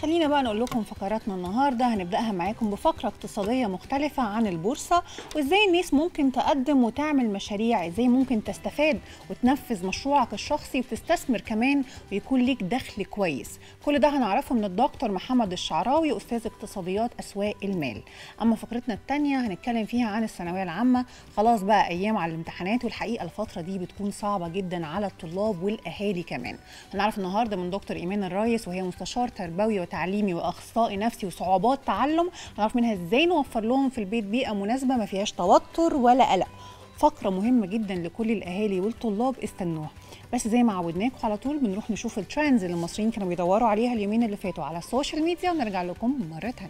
خلينا بقى نقول لكم فقراتنا النهارده هنبداها معاكم بفقره اقتصاديه مختلفه عن البورصه وازاي الناس ممكن تقدم وتعمل مشاريع ازاي ممكن تستفاد وتنفذ مشروعك الشخصي وتستثمر كمان ويكون ليك دخل كويس كل ده هنعرفه من الدكتور محمد الشعراوي استاذ اقتصاديات اسواق المال اما فقرتنا الثانيه هنتكلم فيها عن الثانويه العامه خلاص بقى ايام على الامتحانات والحقيقه الفتره دي بتكون صعبه جدا على الطلاب والاهالي كمان هنعرف النهارده من دكتور ايمان الريس وهي مستشار تربوي وتعليمي واخصائي نفسي وصعوبات تعلم هنعرف منها ازاي نوفر لهم في البيت بيئه مناسبه ما فيهاش توتر ولا قلق فقره مهمه جدا لكل الاهالي والطلاب استنوها بس زي ما عودناكم على طول بنروح نشوف الترندز اللي المصريين كانوا بيدوروا عليها اليومين اللي فاتوا على السوشيال ميديا ونرجع لكم مره ثانيه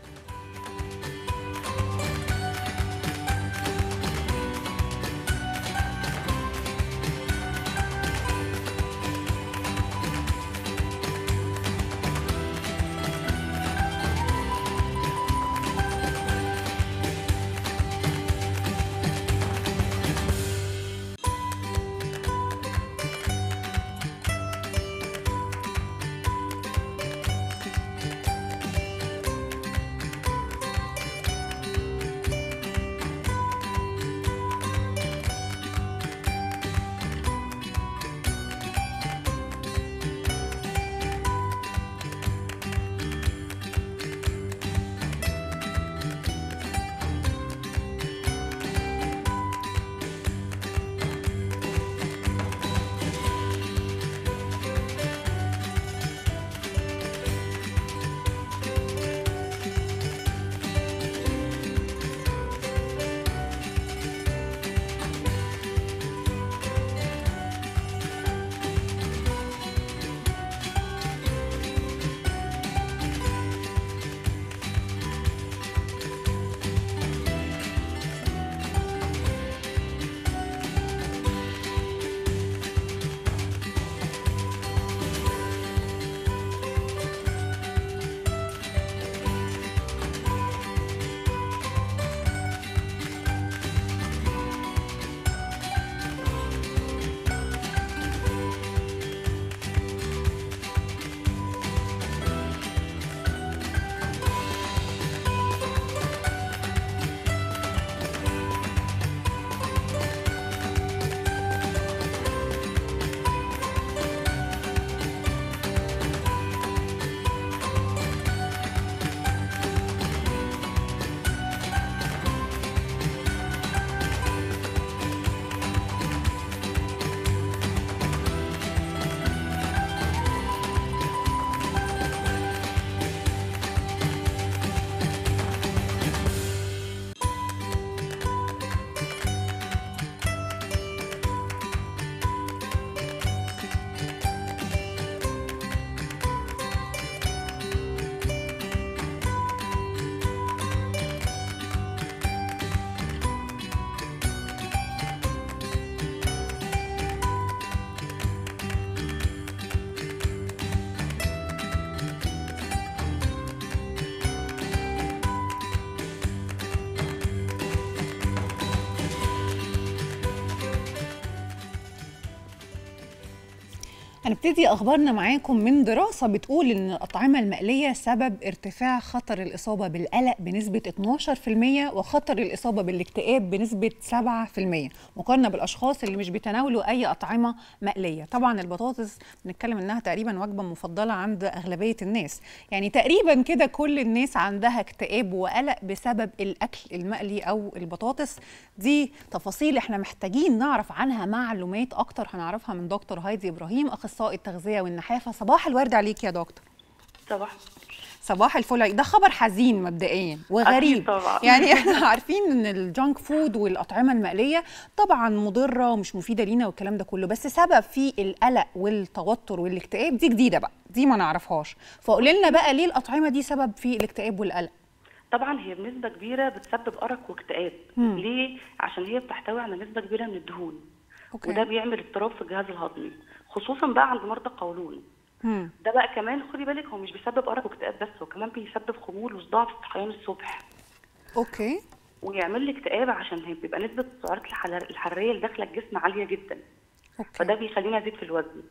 هنبتدي اخبارنا معاكم من دراسه بتقول ان الاطعمه المقليه سبب ارتفاع خطر الاصابه بالقلق بنسبه 12% وخطر الاصابه بالاكتئاب بنسبه 7% مقارنه بالاشخاص اللي مش بيتناولوا اي اطعمه مقليه طبعا البطاطس بنتكلم انها تقريبا وجبه مفضله عند اغلبيه الناس يعني تقريبا كده كل الناس عندها اكتئاب وقلق بسبب الاكل المقلي او البطاطس دي تفاصيل احنا محتاجين نعرف عنها معلومات اكتر هنعرفها من دكتور هايدي ابراهيم اخصائي التغذيه والنحافه صباح الورد عليك يا دكتور صباح صباح الفل ده خبر حزين مبدئيا وغريب طبعا. يعني احنا عارفين ان الجانك فود والاطعمه المقليه طبعا مضره ومش مفيده لينا والكلام ده كله بس سبب في القلق والتوتر والاكتئاب دي جديده بقى دي ما نعرفهاش فقول لنا بقى ليه الاطعمه دي سبب في الاكتئاب والقلق طبعا هي بنسبه كبيره بتسبب ارق واكتئاب مم. ليه عشان هي بتحتوي على نسبه كبيره من الدهون اوكي وده بيعمل اضطراب في الجهاز الهضمي خصوصا بقى عند مرضى القولون مم. ده بقى كمان خدي بالك هو مش بيسبب ارق واكتئاب بس هو كمان بيسبب خمول وصداع في الصحيان الصبح اوكي ويعمل لي اكتئاب عشان هي بيبقى نسبه السعرات الحرار- الحراريه اللي داخله الجسم عاليه جدا اوكي فده بيخليني ازيد في الوزن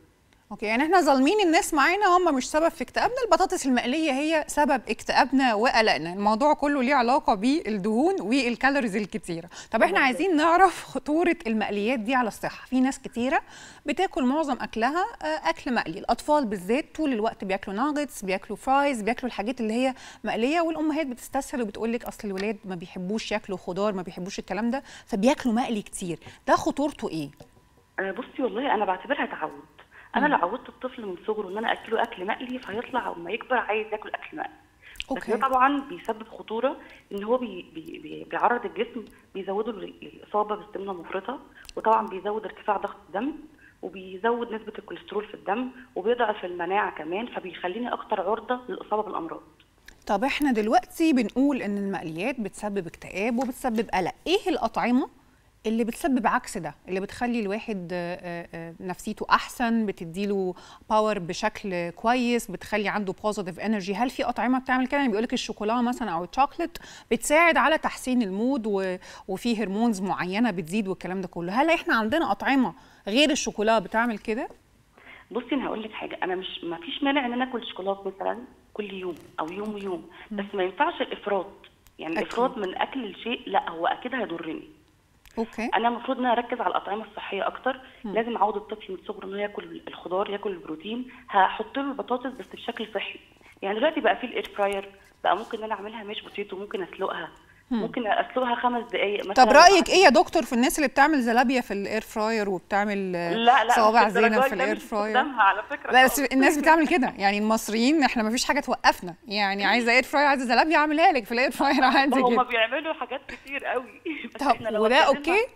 اوكي يعني احنا ظالمين الناس معانا هم مش سبب في اكتئابنا البطاطس المقليه هي سبب اكتئابنا وقلقنا الموضوع كله ليه علاقه بالدهون والكالوريز الكتيره طب احنا عايزين نعرف خطوره المقليات دي على الصحه في ناس كتيره بتاكل معظم اكلها آه، اكل مقلي الاطفال بالذات طول الوقت بياكلوا ناجتس بياكلوا فرايز بياكلوا الحاجات اللي هي مقليه والامهات بتستسهل وبتقول لك اصل الولاد ما بيحبوش ياكلوا خضار ما بيحبوش الكلام ده فبياكلوا مقلي كتير ده خطورته ايه آه، بصي والله انا بعتبرها تعود انا لو عودت الطفل من صغره ان انا اكله اكل مقلي فهيطلع لما يكبر عايز ياكل اكل مقلي بس أوكي. ده طبعا بيسبب خطوره ان هو بي بي بي بيعرض الجسم بيزوده لل- للاصابه بالسمنه المفرطه وطبعا بيزود ارتفاع ضغط الدم وبيزود نسبه الكوليسترول في الدم وبيضعف المناعه كمان فبيخليني اكتر عرضه للاصابه بالامراض طب احنا دلوقتي بنقول ان المقليات بتسبب اكتئاب وبتسبب قلق ايه الاطعمه اللي بتسبب عكس ده اللي بتخلي الواحد آه، آه، آه، نفسيته احسن بتديله باور بشكل كويس بتخلي عنده بوزيتيف انرجي هل في اطعمه بتعمل كده يعني بيقول لك الشوكولاته مثلا او الشوكليت بتساعد على تحسين المود و... وفي هرمونز معينه بتزيد والكلام ده كله هل احنا عندنا اطعمه غير الشوكولاته بتعمل كده بصي انا هقول لك حاجه انا مش ما فيش مانع ان انا اكل شوكولاته مثلا كل يوم او يوم ويوم بس ما ينفعش الافراط يعني أكيد. الافراط من اكل الشيء لا هو اكيد هيضرني اوكي انا المفروض ان انا اركز على الاطعمه الصحيه اكتر لازم اعود الطفل من صغره انه ياكل الخضار ياكل البروتين هحط له البطاطس بس بشكل صحي يعني دلوقتي بقى في الاير فراير بقى ممكن ان انا اعملها مش بوتيتو ممكن اسلقها ممكن اسلقها خمس دقائق مثلا طب رايك ايه يا دكتور في الناس اللي بتعمل زلابيا في الاير فراير وبتعمل آه، لا لا صوابع مش زينب الدرجة في دي، ده الاير مش فراير استخدامها على فكره لا بس خالص. الناس بتعمل كده يعني المصريين احنا ما فيش حاجه توقفنا يعني عايزه اير فراير عايزه زلابيا اعملها لك في الاير فراير عادي هم جدا بيعملوا حاجات كتير قوي بس طب إحنا لو وده اتكلمنا- اوكي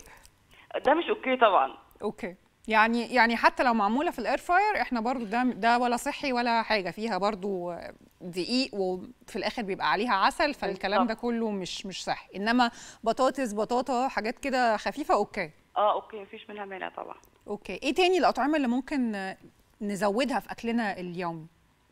ده مش اوكي طبعا اوكي يعني يعني حتى لو معموله في الاير فراير احنا برضو ده ده ولا صحي ولا حاجه فيها برضو دقيق وفي الاخر بيبقى عليها عسل فالكلام ده بالظبط. كله مش مش صحي انما بطاطس بطاطا حاجات كده خفيفه اوكي اه اوكي مفيش منها مانع طبعا اوكي ايه تاني الاطعمه اللي ممكن آه، نزودها في اكلنا اليومي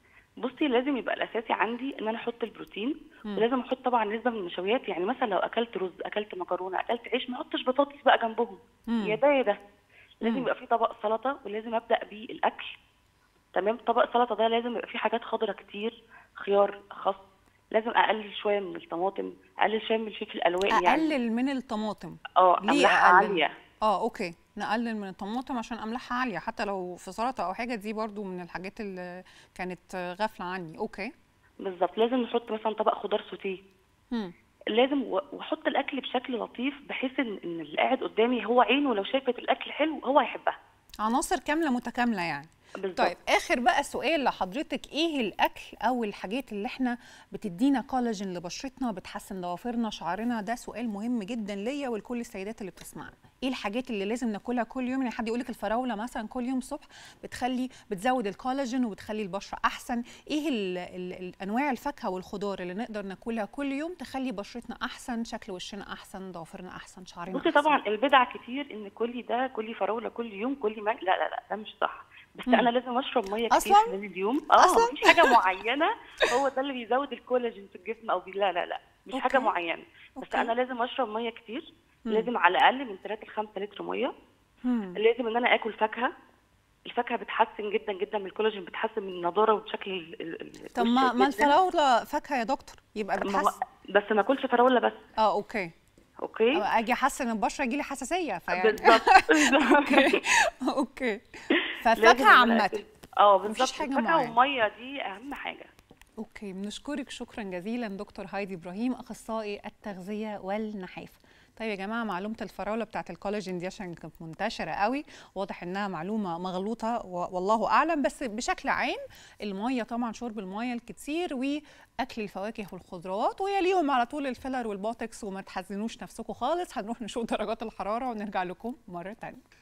بصي لازم يبقى الاساسي عندي ان انا احط البروتين ولازم احط طبعا نسبه من النشويات يعني مثلا لو اكلت رز اكلت مكرونه اكلت عيش ما احطش بطاطس بقى جنبهم يا ده يا ده لازم يبقى في طبق سلطه ولازم ابدا بيه الاكل تمام طبق السلطه ده لازم يبقى فيه حاجات خضراء كتير خيار خس لازم اقلل شويه من الطماطم اقلل شويه من الفلفل الالوان يعني اقلل من الطماطم اه ليه املاحها اقلل عاليه اه اوكي نقلل من الطماطم عشان املاحها عاليه حتى لو في سلطه او حاجه دي برضو من الحاجات اللي كانت آه، غافله عني اوكي بالظبط لازم نحط مثلا طبق خضار سوتيه هم. لازم و- واحط الاكل بشكل لطيف بحيث ان ان اللي قاعد قدامي هو عينه لو شافت الاكل حلو هو هيحبها عناصر كامله متكامله يعني بالظبط طيب اخر بقى سؤال لحضرتك ايه الاكل او الحاجات اللي احنا بتدينا كولاجين لبشرتنا بتحسن ضوافرنا شعرنا ده سؤال مهم جدا ليا ولكل السيدات اللي بتسمعنا ايه الحاجات اللي لازم ناكلها كل يوم يعني حد يقول لك الفراوله مثلا كل يوم الصبح بتخلي بتزود الكولاجين وبتخلي البشره احسن ايه ال ال الانواع الفاكهه والخضار اللي نقدر ناكلها كل يوم تخلي بشرتنا احسن شكل وشنا احسن ضوافرنا احسن شعرنا بصي أحسن. طبعا البدع كتير ان كلي ده كلي فراوله كل يوم كلي مانجا لا لا لا ده مش صح بس انا لازم اشرب ميه كتير أصلاً؟ خلال اليوم اه أصلاً؟ مفيش حاجه معينه هو ده اللي بيزود الكولاجين في الجسم او بي لا لا لا مش أوكي. حاجه معينه بس أوكي. انا لازم اشرب ميه كتير لازم على الاقل من 3 ل 5 لتر ميه مم. لازم ان انا اكل فاكهه الفاكهه بتحسن جدا جدا من الكولاجين بتحسن من النضاره وشكل ال- ال- ال- طب الوش ما ما جداً. الفراوله فاكهه يا دكتور يبقى ما هو- بتحسن بس ما اكلش فراوله بس اه اوكي اوكي اجي احسن البشره يجي لي حساسيه فيعني بالظبط اوكي اوكي لازم ففاكهه إن أنا عامه أكل- اه بالظبط حاجة الفاكهه معينة. والميه دي اهم حاجه اوكي بنشكرك شكرا جزيلا دكتور هايدي ابراهيم اخصائي التغذيه والنحافه طيب يا جماعه معلومه الفراوله بتاعت الكولاجين دي عشان كانت منتشره قوي واضح انها معلومه مغلوطه و- والله اعلم بس بشكل عام الميه طبعا شرب الميه الكتير واكل الفواكه والخضروات ويليهم على طول الفيلر والبوتكس وما تحزنوش نفسكم خالص هنروح نشوف درجات الحراره ونرجع لكم مره تانية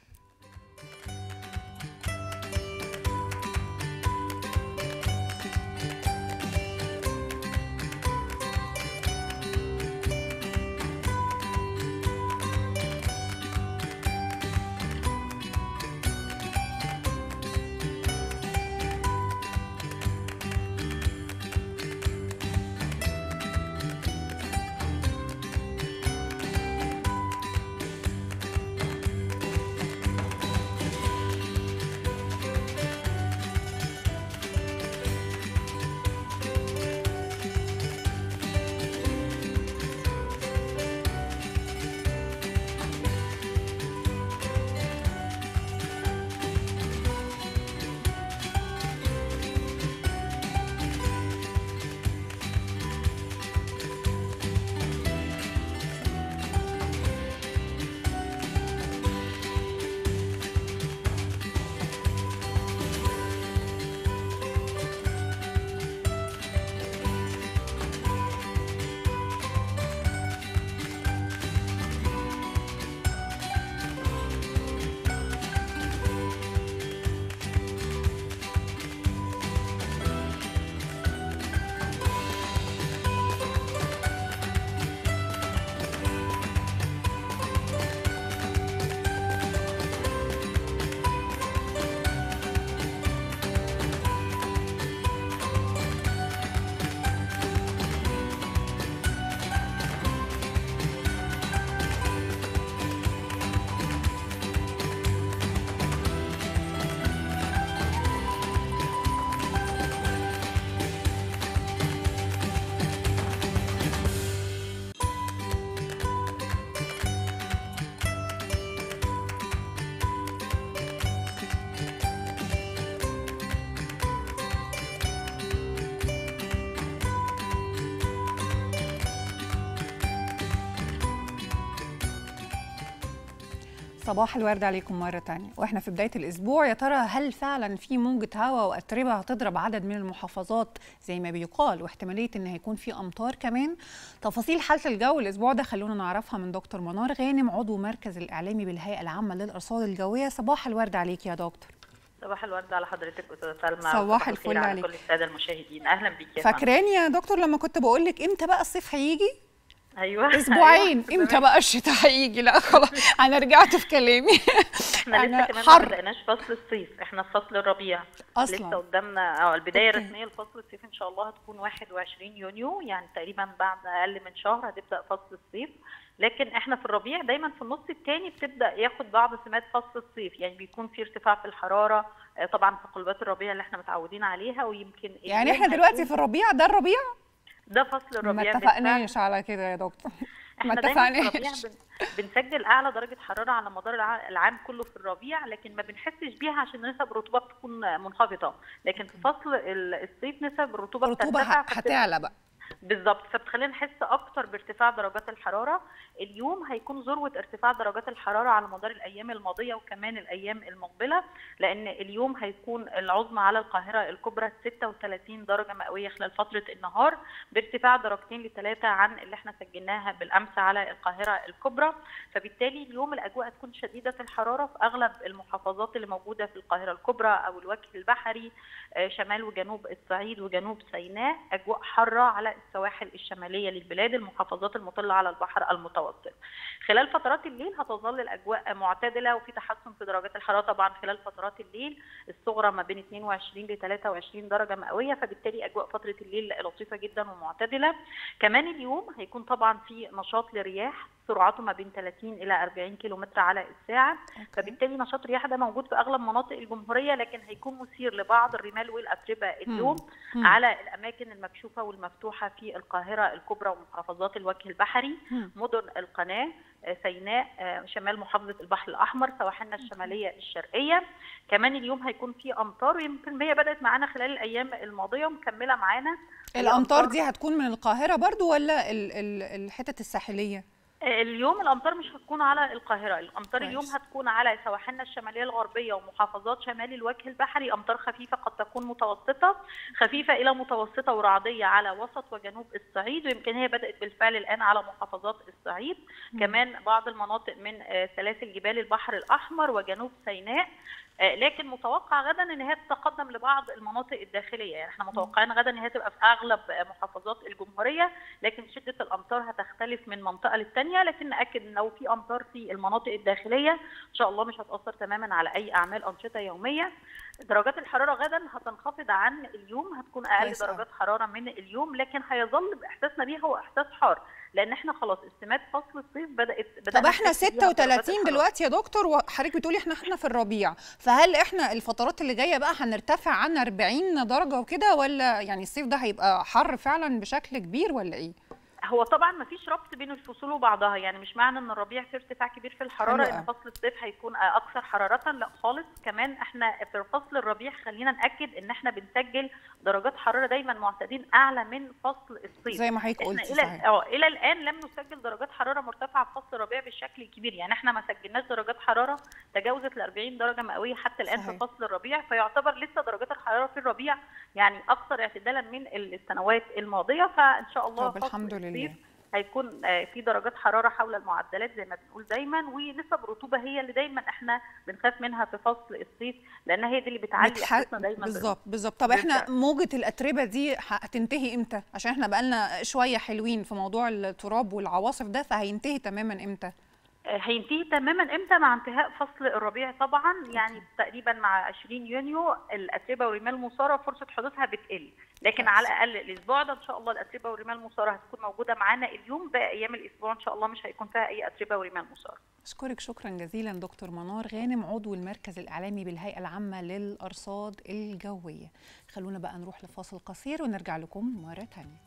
صباح الورد عليكم مرة تانية واحنا في بداية الأسبوع يا ترى هل فعلا في موجة هواء وأتربة هتضرب عدد من المحافظات زي ما بيقال واحتمالية إن هيكون في أمطار كمان تفاصيل حالة الجو الأسبوع ده خلونا نعرفها من دكتور منار غانم عضو مركز الإعلامي بالهيئة العامة للأرصاد الجوية صباح الورد عليك يا دكتور صباح الورد على حضرتك استاذه سلمى صباح الفل على عليك. كل الساده المشاهدين اهلا بيك يا فندم. فاكراني يا دكتور لما كنت بقول لك امتى بقى الصيف هيجي ايوه اسبوعين أيوة. امتى بقى الشتاء هيجي لا خلاص انا رجعت في كلامي احنا أنا لسه كمان ما حر. بدأناش فصل الصيف احنا في فصل الربيع أصلاً. لسه قدامنا اه البدايه أوكي. الرسميه لفصل الصيف ان شاء الله هتكون 21 يونيو يعني تقريبا بعد اقل من شهر هتبدا فصل الصيف لكن احنا في الربيع دايما في النص الثاني بتبدا ياخد بعض سمات فصل الصيف يعني بيكون في ارتفاع في الحراره آه، طبعا تقلبات الربيع اللي احنا متعودين عليها ويمكن يعني اليوم احنا دلوقتي هيكون- في الربيع ده الربيع ده فصل ما الربيع بالفعل. اتفقناش على كده يا دكتور ما احنا دايما في الربيع اتفقناش بن... بنسجل اعلى درجه حراره على مدار الع... العام كله في الربيع لكن ما بنحسش بيها عشان نسب الرطوبه بتكون منخفضه لكن في فصل ال- الصيف نسب الرطوبه الرطوبه بترتفع ه- فبت- هتعلى بقى بالظبط فبتخلينا نحس اكتر بارتفاع درجات الحراره اليوم هيكون ذروه ارتفاع درجات الحراره على مدار الايام الماضيه وكمان الايام المقبله لان اليوم هيكون العظمى على القاهره الكبرى 36 درجه مئويه خلال فتره النهار بارتفاع درجتين لثلاثه عن اللي احنا سجلناها بالامس على القاهره الكبرى فبالتالي اليوم الاجواء تكون شديده الحراره في اغلب المحافظات اللي موجوده في القاهره الكبرى او الوجه البحري آه، شمال وجنوب الصعيد وجنوب سيناء اجواء حاره على السواحل الشماليه للبلاد المحافظات المطله على البحر المتوسط خلال فترات الليل هتظل الاجواء معتدله وفي تحسن في درجات الحراره طبعا خلال فترات الليل الصغرى ما بين 22 ل 23 درجه مئويه فبالتالي اجواء فتره الليل لطيفه جدا ومعتدله كمان اليوم هيكون طبعا في نشاط لرياح سرعته ما بين 30 الى 40 كيلومتر على الساعه فبالتالي نشاط الرياح ده موجود في اغلب مناطق الجمهوريه لكن هيكون مثير لبعض الرمال والاتربه اليوم مم. على الاماكن المكشوفه والمفتوحه في القاهره الكبرى ومحافظات الوجه البحري مم. مدن القناه آه، سيناء آه، شمال محافظه البحر الاحمر سواحلنا الشماليه الشرقيه كمان اليوم هيكون في امطار ويمكن هي بدات معانا خلال الايام الماضيه ومكمله معانا الامطار دي هتكون من القاهره برضو ولا ال- ال- الحتت الساحليه اليوم الامطار مش هتكون على القاهره الامطار كويس. اليوم هتكون على سواحلنا الشماليه الغربيه ومحافظات شمال الوجه البحري امطار خفيفه قد تكون متوسطه خفيفه الى متوسطه ورعديه على وسط وجنوب الصعيد ويمكن هي بدات بالفعل الان على محافظات الصعيد كمان بعض المناطق من آه، سلاسل جبال البحر الاحمر وجنوب سيناء آه، لكن متوقع غدا ان هي تتقدم لبعض المناطق الداخليه يعني احنا متوقعين غدا ان هي تبقى في اغلب آه، محافظات الجمهوريه لكن شده الامطار هتختلف من منطقه للتانيه لكن ناكد ان لو في امطار في المناطق الداخليه ان شاء الله مش هتاثر تماما على اي اعمال انشطه يوميه درجات الحراره غدا هتنخفض عن اليوم هتكون اقل كويس أوي. درجات حراره من اليوم لكن هيظل باحساسنا بيها هو احساس حار لان احنا خلاص استمات فصل الصيف بدات طب بدأنا احنا نحس بيها بدرجات 36 الحرارة. دلوقتي يا دكتور وحضرتك بتقولي احنا احنا في الربيع فهل احنا الفترات اللي جايه بقى هنرتفع عن 40 درجه وكده ولا يعني الصيف ده هيبقى حر فعلا بشكل كبير ولا ايه هو طبعا ما فيش ربط بين الفصول وبعضها يعني مش معنى ان الربيع فيه ارتفاع كبير في الحراره حلو ان أوي. فصل الصيف هيكون اكثر حراره لا خالص كمان احنا في فصل الربيع خلينا ناكد ان احنا بنسجل درجات حراره دايما معتادين اعلى من فصل الصيف زي ما حضرتك احنا قلتي الى صحيح اه الى الان لم نسجل درجات حراره مرتفعه في فصل الربيع بالشكل الكبير يعني احنا ما سجلناش درجات حراره تجاوزت ال 40 درجه مئويه حتى الان صحيح. في فصل الربيع فيعتبر لسه درجات الحراره في الربيع يعني اكثر اعتدالا من السنوات الماضيه فان شاء الله طب فصل الحمد لله. الصيف هيكون آه، في درجات حراره حول المعدلات زي ما بنقول دايما ونسب رطوبه هي اللي دايما احنا بنخاف منها في فصل الصيف لان هي دي اللي بتعلي بتح- احساسنا دايما بالظبط بالظبط طب احنا بالفعل. موجه الاتربه دي هتنتهي امتى عشان احنا بقالنا شويه حلوين في موضوع التراب والعواصف ده فهينتهي تماما امتى آه، هينتهي تماما امتى مع انتهاء فصل الربيع طبعا يعني تقريبا مع 20 يونيو الاتربه والرمال المثاره فرصه حدوثها بتقل لكن كويس. على الاقل الاسبوع ده ان شاء الله الاتربه والرمال المثاره هتكون موجوده معانا اليوم باقي ايام الاسبوع ان شاء الله مش هيكون فيها اي اتربه ورمال مثاره أشكرك شكرا جزيلا دكتور منار غانم عضو المركز الإعلامي بالهيئة العامة للأرصاد الجوية خلونا بقى نروح لفاصل قصير ونرجع لكم مرة تانية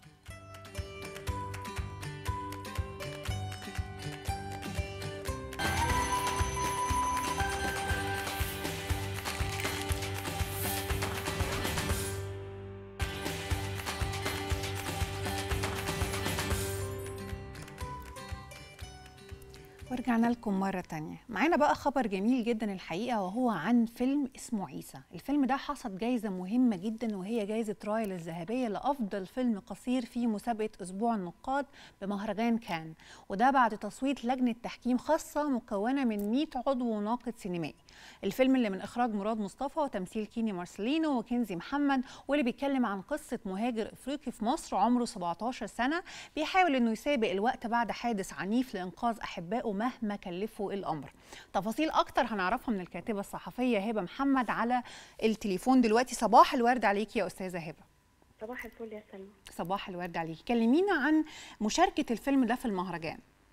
ورجعنا لكم مرة تانية معانا بقى خبر جميل جدا الحقيقة وهو عن فيلم اسمه عيسى الفيلم ده حصد جايزة مهمة جدا وهي جايزة رايل الذهبية لأفضل فيلم قصير في مسابقة أسبوع النقاد بمهرجان كان وده بعد تصويت لجنة تحكيم خاصة مكونة من 100 عضو ناقد سينمائي الفيلم اللي من إخراج مراد مصطفى وتمثيل كيني مارسلينو وكنزي محمد واللي بيتكلم عن قصة مهاجر إفريقي في مصر عمره 17 سنة بيحاول إنه يسابق الوقت بعد حادث عنيف لإنقاذ أحبائه مهما كلفه الامر تفاصيل اكتر هنعرفها من الكاتبه الصحفيه هبه محمد على التليفون دلوقتي صباح الورد عليكي يا استاذه هبه صباح الفل يا سلمى صباح الورد عليكي كلمينا عن مشاركه الفيلم ده في المهرجان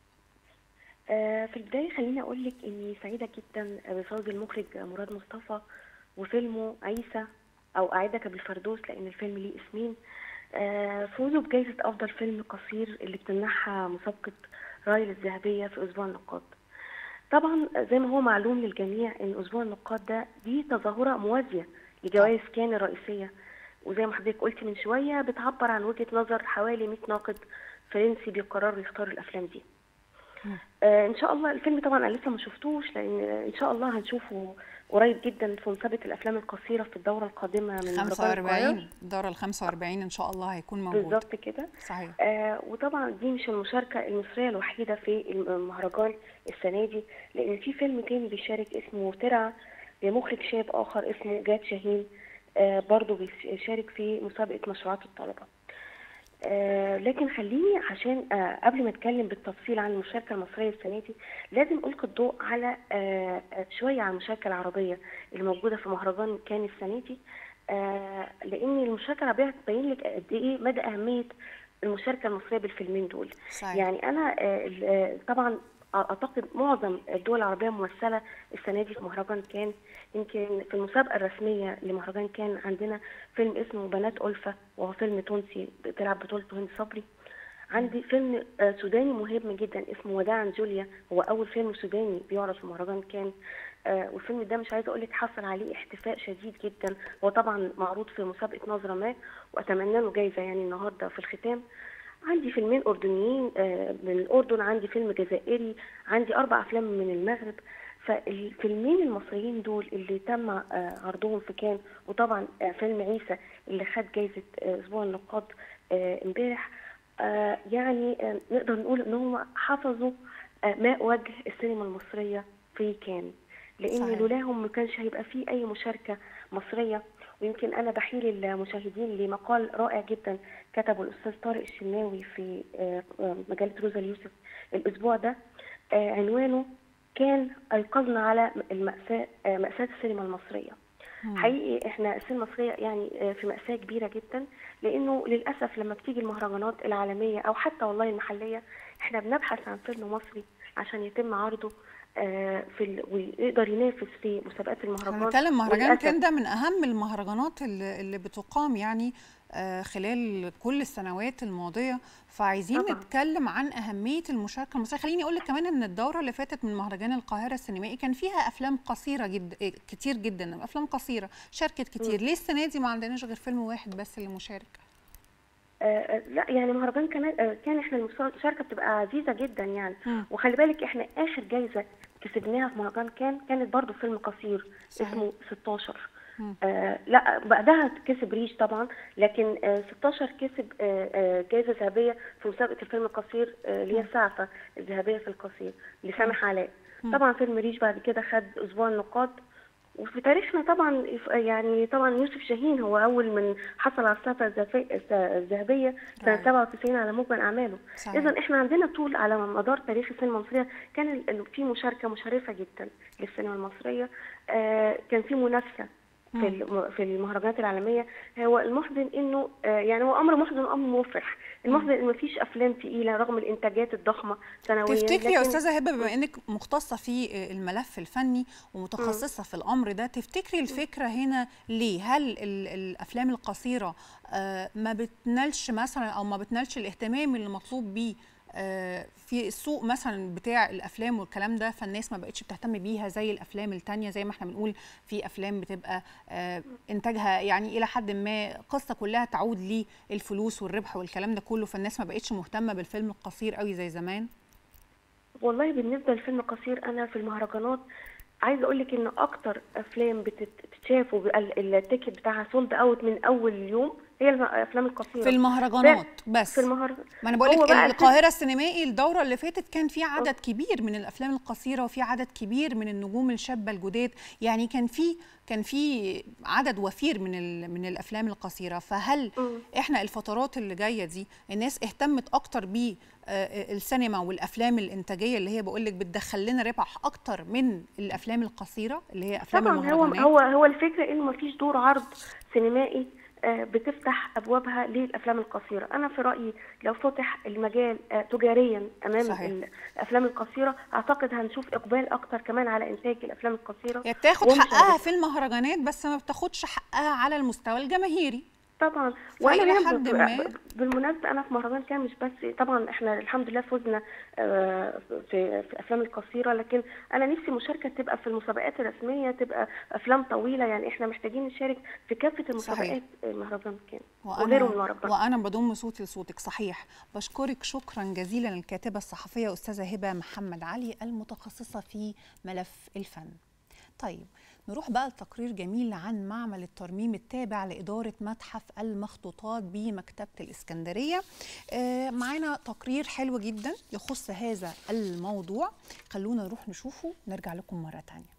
آه في البدايه خليني اقول لك اني سعيده جدا بفوز المخرج مراد مصطفى وفيلمه عيسى او اعدك بالفردوس لان الفيلم ليه اسمين آه فوزه بجائزه افضل فيلم قصير اللي بتمنحها مسابقه رايل الذهبية في أسبوع النقاد طبعا زي ما هو معلوم للجميع ان اسبوع النقاد ده دي تظاهره موازيه لجوائز كان الرئيسيه وزي ما حضرتك قلتي من شويه بتعبر عن وجهه نظر حوالي 100 ناقد فرنسي بيقرروا يختاروا الافلام دي آه ان شاء الله الفيلم طبعا انا لسه ما شفتوش لان ان شاء الله هنشوفه قريب جدا في مسابقه الافلام القصيره في الدوره القادمه من 45 الدوره ال 45 ان شاء الله هيكون موجود بالظبط كده صحيح آه وطبعا دي مش المشاركه المصريه الوحيده في المهرجان السنه دي لان في فيلم تاني بيشارك اسمه ترعه لمخرج شاب اخر اسمه جاد شاهين آه برضه بيشارك في مسابقه مشروعات الطلبه آه لكن خليني عشان آه قبل ما اتكلم بالتفصيل عن المشاركه المصريه السنه دي لازم القي الضوء على آه شويه عن المشاركه العربيه اللي موجوده في مهرجان كان السنه دي آه لان المشاركه العربيه هتبين لك قد ايه مدى اهميه المشاركه المصريه بالفيلمين دول صحيح. يعني انا آه طبعا اعتقد معظم الدول العربيه ممثله السنه دي في مهرجان كان يمكن في المسابقه الرسميه لمهرجان كان عندنا فيلم اسمه بنات ألفة وهو فيلم تونسي بتلعب بطولته هند صبري عندي فيلم سوداني مهم جدا اسمه وداعا جوليا هو اول فيلم سوداني بيعرض في مهرجان كان آه والفيلم ده مش عايزه اقول لك حصل عليه احتفاء شديد جدا هو طبعا معروض في مسابقه نظره ما واتمنى له جايزه يعني النهارده في الختام عندي فيلمين اردنيين آه من الاردن عندي فيلم جزائري عندي اربع افلام من المغرب فالفيلمين المصريين دول اللي تم آه عرضهم في كان وطبعا آه فيلم عيسى اللي خد جايزه اسبوع النقاد امبارح يعني نقدر نقول ان هم حفظوا ماء وجه السينما المصريه في كان لان لولاهم ما كانش هيبقى فيه اي مشاركه مصريه ويمكن انا بحيل المشاهدين لمقال رائع جدا كتبه الاستاذ طارق الشناوي في مجله روزا اليوسف الاسبوع ده عنوانه كان ايقظنا على الماساه ماساه السينما المصريه حقيقي احنا السينما المصريه يعني في ماساه كبيره جدا لانه للاسف لما بتيجي المهرجانات العالميه او حتى والله المحليه احنا بنبحث عن فيلم مصري عشان يتم عرضه في ال... ويقدر ينافس في مسابقات المهرجان بنتكلم مهرجان كان ده من اهم المهرجانات اللي, اللي بتقام يعني خلال كل السنوات الماضيه فعايزين طبعا. نتكلم عن اهميه المشاركه المصريه خليني اقول لك كمان ان الدوره اللي فاتت من مهرجان القاهره السينمائي كان فيها افلام قصيره جدا كتير جدا افلام قصيره شاركت كتير م. ليه السنه دي ما عندناش غير فيلم واحد بس اللي مشارك آه لا يعني مهرجان كان آه كان احنا المشاركه بتبقى عزيزه جدا يعني م. وخلي بالك احنا اخر جايزه كسبناها في مهرجان كان كانت برضو فيلم قصير صحيح. اسمه 16 آه لا بعدها كسب ريش طبعا لكن آه 16 كسب آه آه جائزه ذهبيه في مسابقه الفيلم القصير آه اللي هي السعفه الذهبيه في القصير لسامح علاء طبعا فيلم ريش بعد كده خد اسبوع النقاد وفي تاريخنا طبعا يعني طبعا يوسف شاهين هو اول من حصل على السعفه الذهبيه سنه 97 على مجمل اعماله اذا احنا عندنا طول على مدار تاريخ السينما المصريه كان في مشاركه مشرفه جدا للسينما المصريه آه كان في منافسه في في المهرجانات العالميه هو المحزن انه يعني هو امر محزن وامر مفرح المحزن ان مفيش افلام تقيله رغم الانتاجات الضخمه سنويا تفتكري يا استاذه هبه بما انك مختصه في الملف الفني ومتخصصه في الامر ده تفتكري الفكره هنا ليه هل الافلام القصيره ما بتنالش مثلا او ما بتنالش الاهتمام اللي مطلوب بيه في السوق مثلا بتاع الافلام والكلام ده فالناس ما بقتش بتهتم بيها زي الافلام التانية زي ما احنا بنقول في افلام بتبقى انتاجها يعني الى حد ما قصه كلها تعود للفلوس والربح والكلام ده كله فالناس ما بقتش مهتمه بالفيلم القصير قوي زي زمان والله بالنسبه لفيلم قصير انا في المهرجانات عايزه اقول لك ان اكتر افلام بتتشاف والتيكت بتاعها سولد اوت من اول يوم هي الافلام القصيره في المهرجانات بس في المهرجانات ما انا بقول لك القاهره السينمائي الدوره اللي فاتت كان في عدد كبير من الافلام القصيره وفي عدد كبير من النجوم الشابه الجداد يعني كان في كان في عدد وفير من من الافلام القصيره فهل م. احنا الفترات اللي جايه دي الناس اهتمت اكتر ب السينما والافلام الانتاجيه اللي هي بقول لك بتدخل لنا ربح اكتر من الافلام القصيره اللي هي افلام طبعا هو المهرجانات هو هو الفكره انه ما فيش دور عرض سينمائي بتفتح ابوابها للافلام القصيره انا في رايي لو فتح المجال تجاريا امام صحيح. الافلام القصيره اعتقد هنشوف اقبال اكتر كمان على انتاج الافلام القصيره هي بتاخد حقها في المهرجانات بس ما بتاخدش حقها على المستوى الجماهيري طبعا وانا هنا بالمناسبه انا في مهرجان كان مش بس طبعا احنا الحمد لله فزنا في في افلام القصيره لكن انا نفسي مشاركه تبقى في المسابقات الرسميه تبقى افلام طويله يعني احنا محتاجين نشارك في كافه المسابقات المهرجان كان وغيره من ورا وانا بضم صوتي لصوتك صحيح بشكرك شكرا جزيلا الكاتبه الصحفيه استاذه هبه محمد علي المتخصصه في ملف الفن طيب نروح بقى لتقرير جميل عن معمل الترميم التابع لإدارة متحف المخطوطات بمكتبة الإسكندرية آه معانا تقرير حلو جدا يخص هذا الموضوع خلونا نروح نشوفه نرجع لكم مرة تانية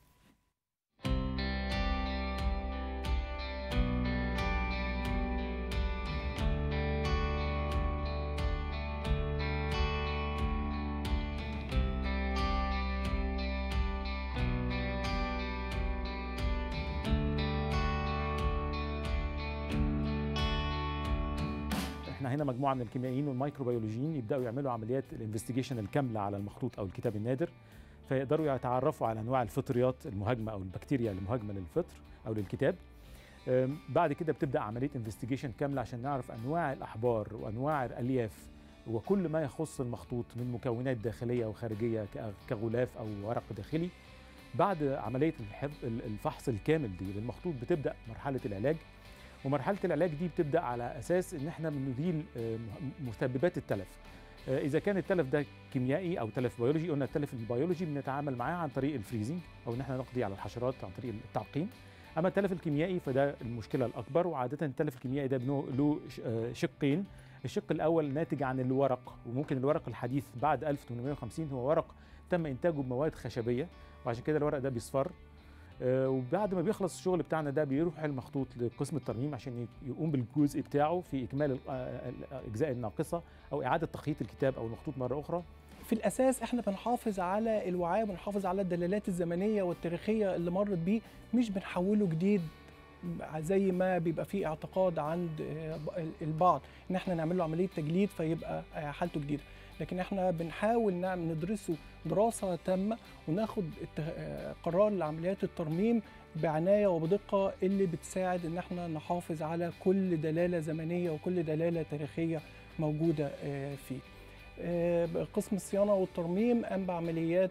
احنا هنا مجموعه من الكيميائيين والميكروبيولوجيين يبداوا يعملوا عمليات الانفستيجيشن الكامله على المخطوط او الكتاب النادر فيقدروا يتعرفوا على انواع الفطريات المهاجمه او البكتيريا المهاجمه للفطر او للكتاب بعد كده بتبدا عمليه انفستيجيشن كامله عشان نعرف انواع الاحبار وانواع الالياف وكل ما يخص المخطوط من مكونات داخليه وخارجيه كغلاف او ورق داخلي بعد عمليه الفحص الكامل دي للمخطوط بتبدا مرحله العلاج ومرحله العلاج دي بتبدا على اساس ان احنا بنزيل مسببات التلف اذا كان التلف ده كيميائي او تلف بيولوجي قلنا التلف البيولوجي بنتعامل معاه عن طريق الفريزنج او ان احنا نقضي على الحشرات عن طريق التعقيم اما التلف الكيميائي فده المشكله الاكبر وعاده التلف الكيميائي ده له شقين الشق الاول ناتج عن الورق وممكن الورق الحديث بعد 1850 هو ورق تم انتاجه بمواد خشبيه وعشان كده الورق ده بيصفر وبعد ما بيخلص الشغل بتاعنا ده بيروح المخطوط لقسم الترميم عشان يقوم بالجزء بتاعه في اكمال الاجزاء الناقصه او اعاده تخييط الكتاب او المخطوط مره اخرى في الاساس احنا بنحافظ على الوعاء بنحافظ على الدلالات الزمنيه والتاريخيه اللي مرت بيه مش بنحوله جديد زي ما بيبقى فيه اعتقاد عند البعض ان احنا نعمل له عمليه تجليد فيبقى حالته جديده لكن احنا بنحاول نعمل ندرسه دراسه تامه وناخد قرار لعمليات الترميم بعنايه وبدقه اللي بتساعد ان احنا نحافظ على كل دلاله زمنيه وكل دلاله تاريخيه موجوده فيه. قسم الصيانه والترميم قام بعمليات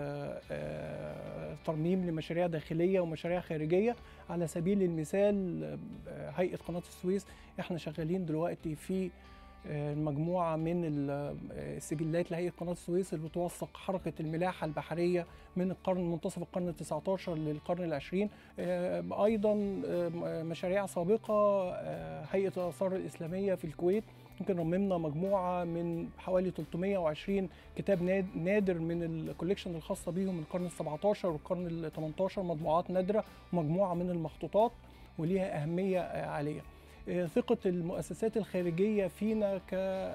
ترميم لمشاريع داخليه ومشاريع خارجيه على سبيل المثال هيئه قناه السويس احنا شغالين دلوقتي في مجموعة من السجلات لهيئة قناة السويس اللي بتوثق حركة الملاحة البحرية من القرن منتصف القرن ال 19 للقرن العشرين أيضا مشاريع سابقة هيئة الآثار الإسلامية في الكويت يمكن رممنا مجموعة من حوالي 320 كتاب نادر من الكوليكشن الخاصة بيهم من القرن ال 17 والقرن ال 18 مطبوعات نادرة ومجموعة من المخطوطات وليها أهمية عالية ثقة المؤسسات الخارجية فينا ك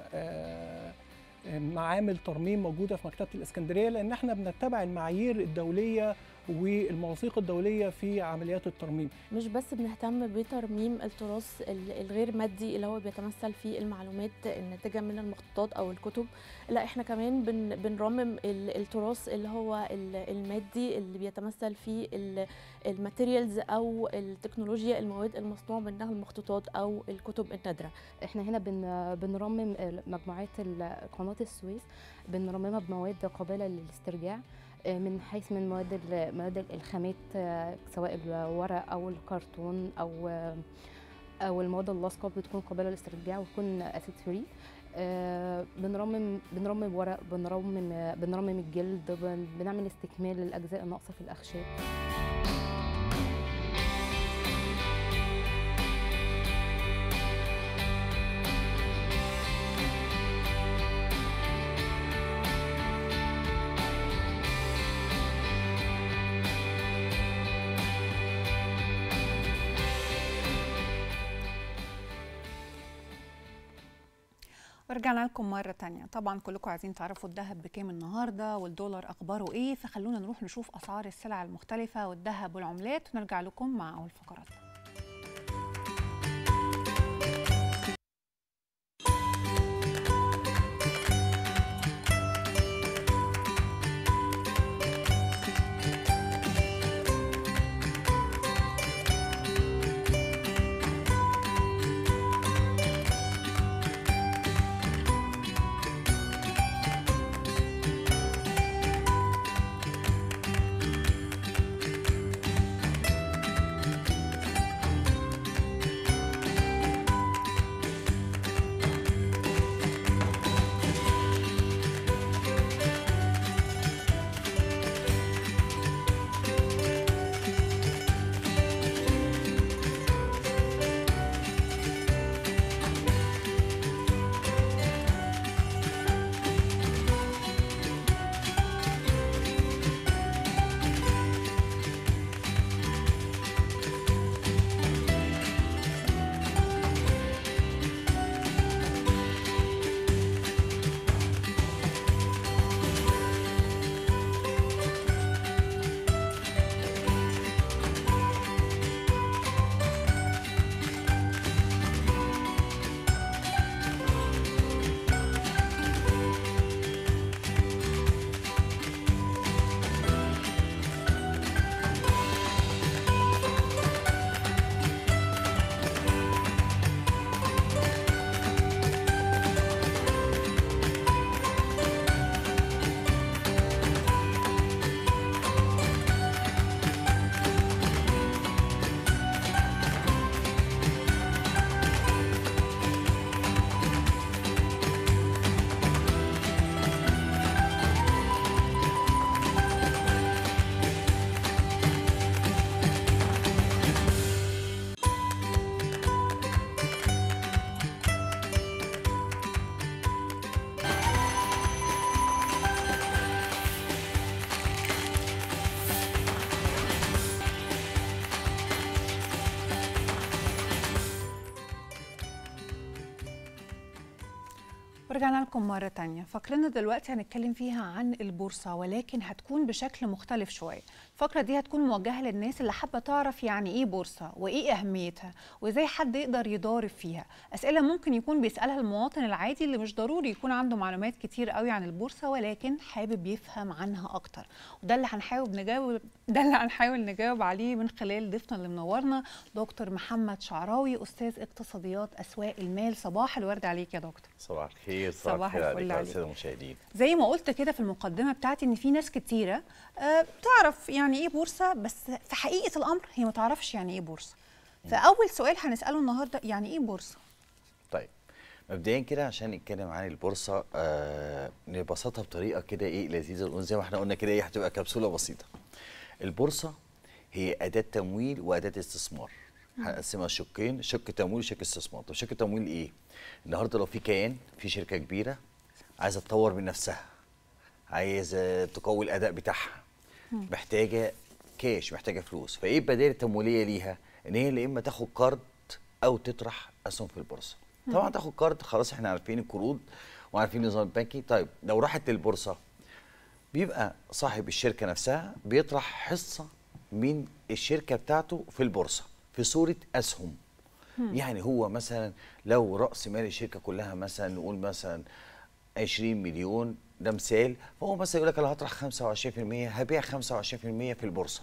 معامل ترميم موجودة في مكتبة الإسكندرية لأن احنا بنتبع المعايير الدولية والمواثيق الدولية في عمليات الترميم مش بس بنهتم بترميم التراث الغير مادي اللي هو بيتمثل في المعلومات الناتجة من المخطوطات أو الكتب لا احنا كمان بن بنرمم التراث اللي هو المادي اللي بيتمثل في الماتيريالز أو التكنولوجيا المواد المصنوع منها المخطوطات أو الكتب النادرة احنا هنا بن بنرمم مجموعات قناة السويس بنرممها بمواد قابلة للاسترجاع من حيث من مواد مواد الخامات سواء الورق او الكرتون او او المواد اللاصقه بتكون قابله للاسترجاع وتكون اسيد فري آه، بنرمم بنرمم ورق بنرمم آه، بنرمم الجلد بن- بنعمل استكمال للاجزاء الناقصه في الاخشاب ورجعنا لكم مرة تانية طبعا كلكم عايزين تعرفوا الذهب بكام النهاردة والدولار أخباره إيه فخلونا نروح نشوف أسعار السلع المختلفة والذهب والعملات ونرجع لكم مع أول فقرات ورجعنا لكم مرة تانية فقرنا دلوقتي هنتكلم فيها عن البورصة ولكن هتكون بشكل مختلف شوية الفقرة دي هتكون موجهة للناس اللي حابة تعرف يعني ايه بورصة وايه اهميتها وازاي حد يقدر يضارب فيها اسئلة ممكن يكون بيسألها المواطن العادي اللي مش ضروري يكون عنده معلومات كتير قوي عن البورصة ولكن حابب يفهم عنها اكتر وده اللي هنحاول نجاوب ده اللي هنحاول نجاوب عليه من خلال ضيفنا اللي منورنا دكتور محمد شعراوي استاذ اقتصاديات اسواق المال صباح الورد عليك يا دكتور صباح الخير صباح الخير الفل عليك عليك. الساده المشاهدين زي ما قلت كده في المقدمه بتاعتي ان في ناس كتيره آه، بتعرف يعني ايه بورصه بس في حقيقه الامر هي ما تعرفش يعني ايه بورصه فاول سؤال هنساله النهارده يعني ايه بورصه طيب مبدئيا كده عشان نتكلم عن البورصه آه نبسطها بطريقه كده ايه لذيذه زي ما احنا قلنا كده ايه هتبقى كبسوله بسيطه البورصه هي اداه تمويل واداه استثمار هنقسمها شقين شق تمويل وشق استثمار طب شق تمويل ايه النهارده لو في كيان في شركه كبيره عايزه تطور من نفسها عايزه تقوي الاداء بتاعها محتاجه كاش محتاجه فلوس فايه البدائل التمويليه ليها ان هي يا اما تاخد قرض او تطرح اسهم في البورصه طبعا تاخد قرض خلاص احنا عارفين القروض وعارفين النظام البنكي طيب لو راحت للبورصه بيبقى صاحب الشركه نفسها بيطرح حصه من الشركه بتاعته في البورصه في صوره اسهم يعني هو مثلا لو راس مال الشركه كلها مثلا نقول مثلا 20 مليون ده مثال فهو مثلا يقول لك انا هطرح 25% هبيع 25% في البورصه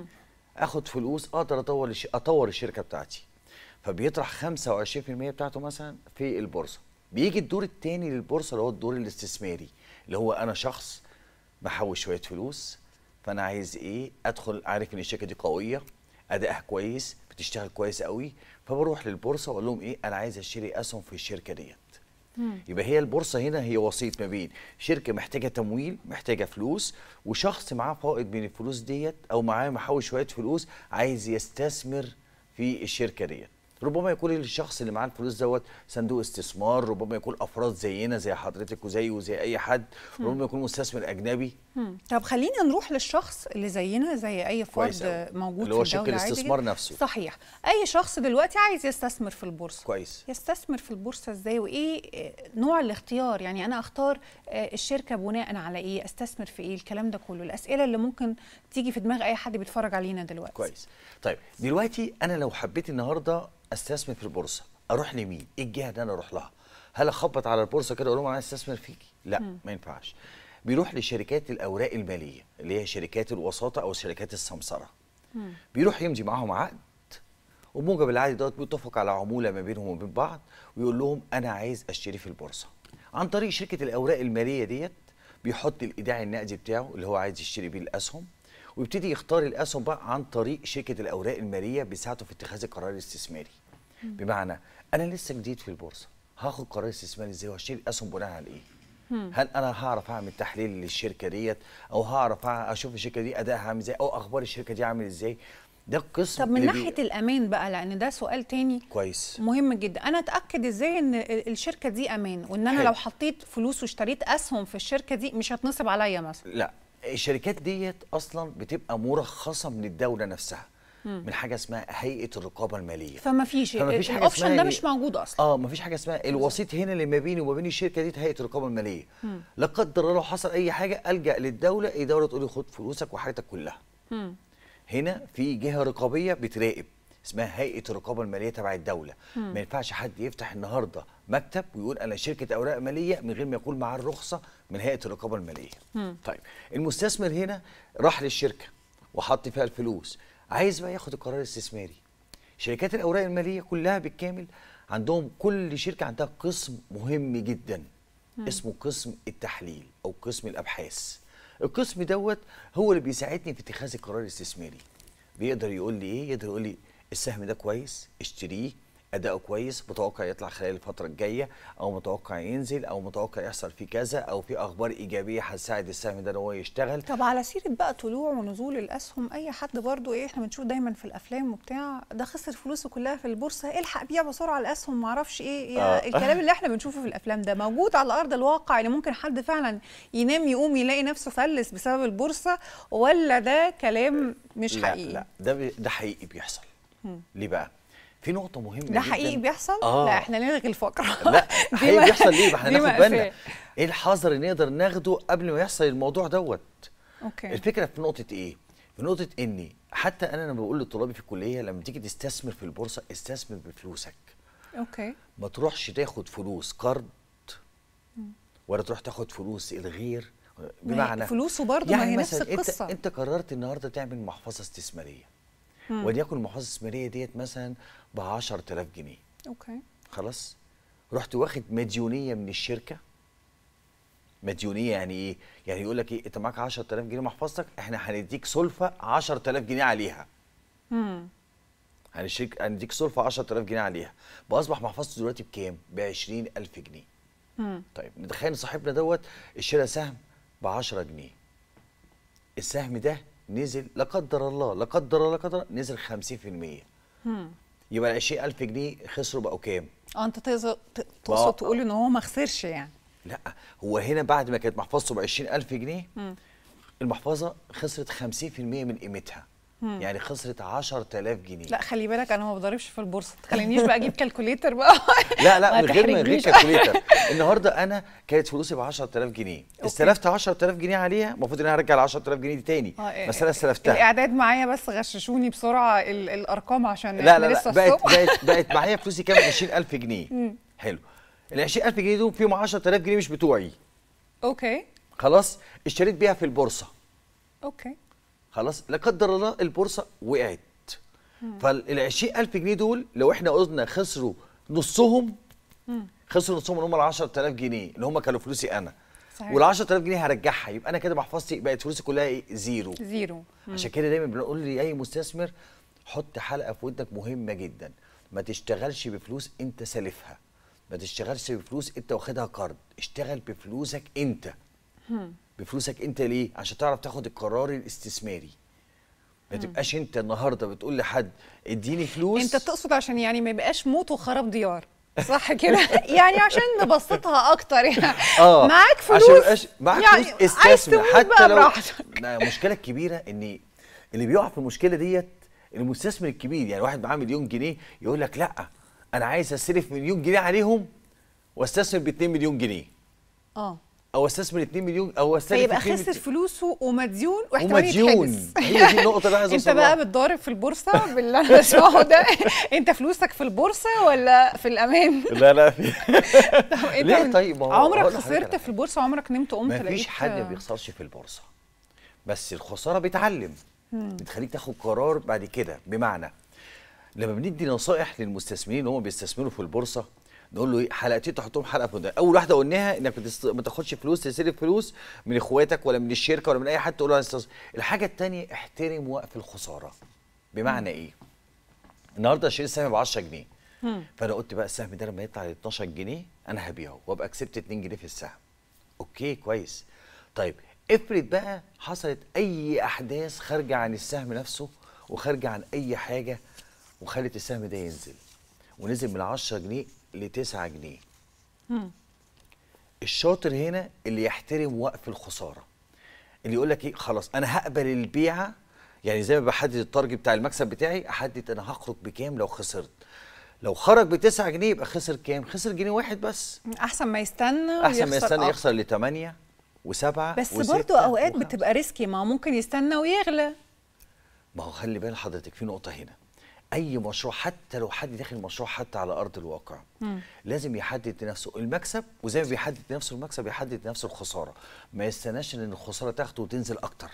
اخد فلوس اقدر اطور الش... اطور الشركه بتاعتي فبيطرح 25% بتاعته مثلا في البورصه بيجي الدور الثاني للبورصه اللي هو الدور الاستثماري اللي هو انا شخص بحوش شويه فلوس فانا عايز ايه ادخل عارف ان الشركه دي قويه ادائها كويس بتشتغل كويس قوي فبروح للبورصه واقول لهم ايه انا عايز اشتري اسهم في الشركه ديت يبقى هي البورصه هنا هي وسيط ما بين شركه محتاجه تمويل محتاجه فلوس وشخص معاه فائض من الفلوس ديت او معاه محوش شويه فلوس عايز يستثمر في الشركه ديت ربما يكون الشخص اللي معاه الفلوس دوت صندوق استثمار ربما يكون افراد زينا زي حضرتك وزي وزي اي حد ربما يكون مستثمر اجنبي مم. طب خلينا نروح للشخص اللي زينا زي اي كويس فرد أوي. موجود اللي هو في شق الدوله عادي الاستثمار جداً. نفسه. صحيح اي شخص دلوقتي عايز يستثمر في البورصه كويس يستثمر في البورصه ازاي وايه آه، نوع الاختيار يعني انا اختار آه، الشركه بناء على ايه استثمر في ايه الكلام ده كله الاسئله اللي ممكن تيجي في دماغ اي حد بيتفرج علينا دلوقتي كويس طيب دلوقتي انا لو حبيت النهارده استثمر في البورصه اروح لمين ايه الجهه اللي انا اروح لها هل اخبط على البورصه كده اقول لهم انا عايز استثمر فيكي لا ما ينفعش بيروح لشركات الاوراق الماليه اللي هي شركات الوساطه او شركات السمسره بيروح يمضي معاهم عقد وبموجب العقد دوت بيتفق على عموله ما بينهم وبين بعض ويقول لهم انا عايز اشتري في البورصه عن طريق شركه الاوراق الماليه ديت بيحط الايداع النقدي بتاعه اللي هو عايز يشتري بيه الاسهم ويبتدي يختار الاسهم بقى عن طريق شركه الاوراق الماليه بيساعده في اتخاذ القرار الاستثماري بمعنى انا لسه جديد في البورصه هاخد قرار استثماري ازاي واشتري الاسهم بناء على ايه هل انا هعرف اعمل تحليل للشركه ديت او هعرف أع- اشوف الشركه دي ادائها عامل ازاي او اخبار الشركه دي عامل ازاي ده القسم طب من اللي بي- ناحيه الامان بقى لان ده سؤال تاني كويس مهم جدا انا اتاكد ازاي ان ال- الشركه دي امان وان انا حلو. لو حطيت فلوس واشتريت اسهم في الشركه دي مش هتنصب عليا مثلا لا الشركات ديت اصلا بتبقى مرخصه من الدوله نفسها من حاجه اسمها هيئه الرقابه الماليه فما فيش فما فيش حاجة الاوبشن اسمها ده إيه؟ مش موجود اصلا اه مفيش حاجه اسمها الوسيط هنا اللي ما بيني وما بين الشركه دي هيئه الرقابه الماليه لا قدر الله لو حصل اي حاجه الجا للدوله الدوله تقول لي خد فلوسك وحاجتك كلها هنا في جهه رقابيه بتراقب اسمها هيئه الرقابه الماليه تبع الدوله ما ينفعش حد يفتح النهارده مكتب ويقول انا شركه اوراق ماليه من غير ما يكون معاه الرخصه من هيئه الرقابه الماليه طيب المستثمر هنا راح للشركه وحط فيها الفلوس عايز بقى ياخد القرار الاستثماري شركات الاوراق الماليه كلها بالكامل عندهم كل شركه عندها قسم مهم جدا اسمه قسم التحليل او قسم الابحاث القسم دوت هو اللي بيساعدني في اتخاذ القرار الاستثماري بيقدر يقول لي ايه يقدر يقول لي السهم ده كويس اشتريه اداؤه كويس متوقع يطلع خلال الفتره الجايه او متوقع ينزل او متوقع يحصل فيه كذا او في اخبار ايجابيه هتساعد السهم ده ان هو يشتغل طب على سيره بقى طلوع ونزول الاسهم اي حد برضو ايه احنا بنشوف دايما في الافلام وبتاع ده خسر فلوسه كلها في البورصه الحق بيع بسرعه الاسهم ما اعرفش ايه يا آه. الكلام اللي احنا بنشوفه في الافلام ده موجود على ارض الواقع اللي ممكن حد فعلا ينام يقوم يلاقي نفسه فلس بسبب البورصه ولا ده كلام مش لا حقيقي لا ده بي ده حقيقي بيحصل ليه بقى في نقطه مهمه ده جداً. حقيقي بيحصل آه. لا احنا نلغي الفقره لا دي حقيقي ما- بيحصل ليه ما احنا دي ناخد مأساة. بالنا ايه الحذر اللي نقدر ناخده قبل ما يحصل الموضوع دوت اوكي الفكره في نقطه ايه في نقطه اني حتى انا لما بقول لطلابي في الكليه لما تيجي تستثمر في البورصه استثمر بفلوسك اوكي ما تروحش تاخد فلوس قرض ولا تروح تاخد فلوس الغير بمعنى فلوسه برضه ما هي نفس مثلا القصه انت انت قررت النهارده تعمل محفظه استثماريه وليكن المحفظه الاستثماريه ديت مثلا ب 10000 جنيه اوكي خلاص رحت واخد مديونيه من الشركه مديونيه يعني ايه يعني يقول لك ايه انت معاك 10000 جنيه محفظتك احنا هنديك سلفه 10000 جنيه عليها امم هنشيك هنديك سلفه 10000 جنيه عليها باصبح محفظته دلوقتي بكام ب 20000 جنيه امم طيب نتخيل إن صاحبنا دوت اشترى سهم ب 10 جنيه السهم ده نزل لا قدر الله لا قدر الله لا قدر الله نزل 50% يبقى ال 20000 جنيه خسروا بقوا كام؟ اه انت تقصد ت- آه. تقصد تقول ان هو ما خسرش يعني لا هو هنا بعد ما كانت محفظته ب 20000 جنيه المحفظه خسرت 50% من قيمتها يعني خسرت 10000 جنيه لا خلي بالك انا ما بضربش في البورصه تخلينيش بقى اجيب كالكوليتر بقى لا لا ما من غير من غير تحرجنيش. كالكوليتر النهارده انا كانت فلوسي ب 10000 جنيه استلفت 10000 جنيه عليها المفروض ان انا هرجع ال 10000 جنيه دي تاني آه، إيه، بس انا استلفتها الاعداد معايا بس غششوني بسرعه ال- الارقام عشان لا احنا لا لسه لا بقت الصبح بقت بقت معايا فلوسي كام 20000 جنيه حلو ال 20000 جنيه دول فيهم 10000 جنيه مش بتوعي اوكي خلاص اشتريت بيها في البورصه اوكي خلاص لا قدر الله البورصه وقعت فال 20000 جنيه دول لو احنا قلنا خسروا نصهم خسروا نصهم اللي هم ال 10000 جنيه اللي هم كانوا فلوسي انا صحيح. وال 10000 جنيه هرجعها يبقى انا كده محفظتي بقت فلوسي كلها ايه زيرو زيرو عشان كده دايما بنقول لاي مستثمر حط حلقه في ودنك مهمه جدا ما تشتغلش بفلوس انت سالفها ما تشتغلش بفلوس انت واخدها قرض اشتغل بفلوسك انت بفلوسك انت ليه عشان تعرف تاخد القرار الاستثماري ما تبقاش انت النهارده بتقول لحد اديني فلوس انت تقصد عشان يعني ما يبقاش موت وخراب ديار صح كده يعني عشان نبسطها اكتر يعني اه معاك عشان فلوس ميبقاش- معاك يعني فلوس عايز استثمر تموت حتى بقى لو براحتك. لا، المشكله الكبيره ان اللي بيقع في المشكله ديت المستثمر الكبير يعني واحد معاه مليون جنيه يقول لك لا انا عايز اصرف مليون جنيه عليهم واستثمر ب 2 مليون جنيه اه او استثمر 2 مليون او استثمر فيبقى خسر فلوسه ومديون واحتمال ومديون يتحبس هي دي النقطه اللي عايز انت اوصل بقى لها بتضارب في البورصه باللي انا بسمعه ده انت فلوسك في البورصه ولا في الامان لا لا في طب انت ليه من- طيب؟ ما هو عمرك هقول لحضرتك خسرت على في البورصه عمرك نمت قمت ما لقيت فيش حد ما بيخسرش في البورصه بس الخساره بيتعلم بتخليك تاخد قرار بعد كده بمعنى لما بندي نصائح للمستثمرين اللي هم بيستثمروا في البورصه نقول له ايه حلقتين تحطهم حلقه في ده اول واحده قلناها انك بتست... ما تاخدش فلوس تستلف فلوس من اخواتك ولا من الشركه ولا من اي حد تقول له أنا هستثمر. الحاجه الثانيه احترم وقف الخساره بمعنى ايه النهارده اشتري السهم ب 10 جنيه فانا قلت بقى السهم ده لما يطلع ل 12 جنيه انا هبيعه وابقى كسبت 2 جنيه في السهم اوكي كويس طيب افرض بقى حصلت اي احداث خارجه عن السهم نفسه وخارجه عن اي حاجه وخلت السهم ده ينزل ونزل من 10 جنيه ل 9 جنيه الشاطر هنا اللي يحترم وقف الخساره اللي يقول لك ايه خلاص انا هقبل البيعه يعني زي ما بحدد التارجت بتاع المكسب بتاعي احدد انا هخرج بكام لو خسرت لو خرج ب 9 جنيه يبقى خسر كام خسر جنيه واحد بس احسن ما يستنى احسن ما ويخسر يستنى أكتر. يخسر ل 8 و7 بس برضو اوقات بتبقى ريسكي ما هو ممكن يستنى ويغلى ما هو خلي بال حضرتك في نقطة هنا أي مشروع حتى لو حد داخل مشروع حتى على أرض الواقع لازم يحدد لنفسه المكسب وزي ما بيحدد لنفسه المكسب يحدد لنفسه الخسارة ما يستناش إن الخسارة تاخده وتنزل أكتر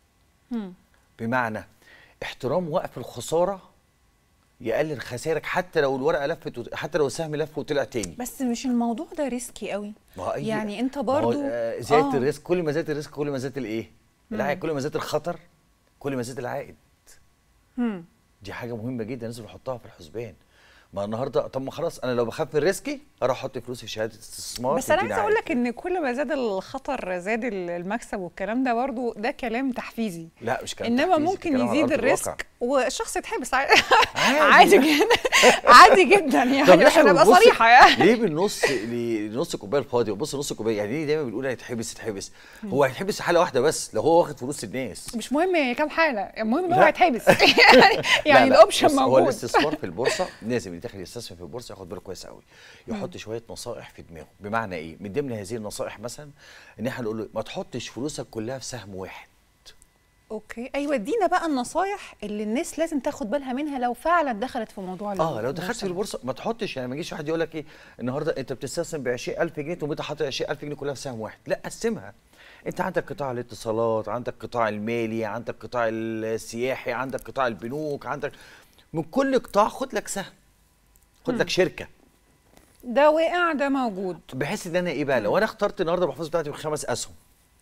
بمعنى احترام وقف الخسارة يقلل خسائرك حتى لو الورقة لفت وت- حتى لو السهم لف وطلع تاني بس مش الموضوع ده ريسكي قوي ما هو أي- يعني انت ما هو، برضو آه، زيادة آه. الريسك كل ما زاد الريسك كل ما زاد الإيه؟ العائد كل ما زاد الخطر كل ما زاد العائد مم. دي حاجه مهمه جدا لازم نحطها في الحسبان ما النهارده طب ما خلاص انا لو بخاف من ريسكي اروح احط فلوسي في شهاده استثمار بس انا تديني عايزه اقول عائد. لك ان كل ما زاد الخطر زاد ال- المكسب والكلام ده برضو ده كلام تحفيزي لا مش كلام انما تحفيزي، ممكن كلام على يزيد أرض الواقع. الريسك والشخص يتحبس عادي عادي. عادي جدا عادي جدا طب يعني ليه عشان احنا ابقى بنبص- صريحه يعني ليه بنص لنص الكوبايه الفاضي وبص نص الكوبايه يعني ليه دايما بنقول هيتحبس يتحبس هو هيتحبس في حاله واحده بس لو هو واخد فلوس الناس مش مهم كام حاله المهم ان هو لا. هيتحبس يعني لا، يعني لا، الاوبشن بص، هو موجود الاستثمار في البورصه لازم اللي داخل يستثمر في البورصه ياخد باله كويس قوي يحط شويه نصائح في دماغه بمعنى ايه من ضمن هذه النصائح مثلا ان احنا نقول له ما تحطش فلوسك كلها في سهم واحد اوكي ايوه ادينا بقى النصايح اللي الناس لازم تاخد بالها منها لو فعلا دخلت في موضوع اه لو دخلت البورصة في البورصه ما تحطش يعني ما يجيش واحد يقول لك ايه النهارده انت بتستثمر ب 20000 جنيه تقوم انت حاطط 20000 جنيه كلها في سهم واحد لا قسمها انت عندك قطاع الاتصالات عندك قطاع المالي عندك قطاع السياحي عندك قطاع البنوك عندك من كل قطاع خد لك سهم خد لك شركه ده وقع ده موجود بحيث ان انا ايه بقى لو انا اخترت النهارده المحفظه بتاعتي بخمس اسهم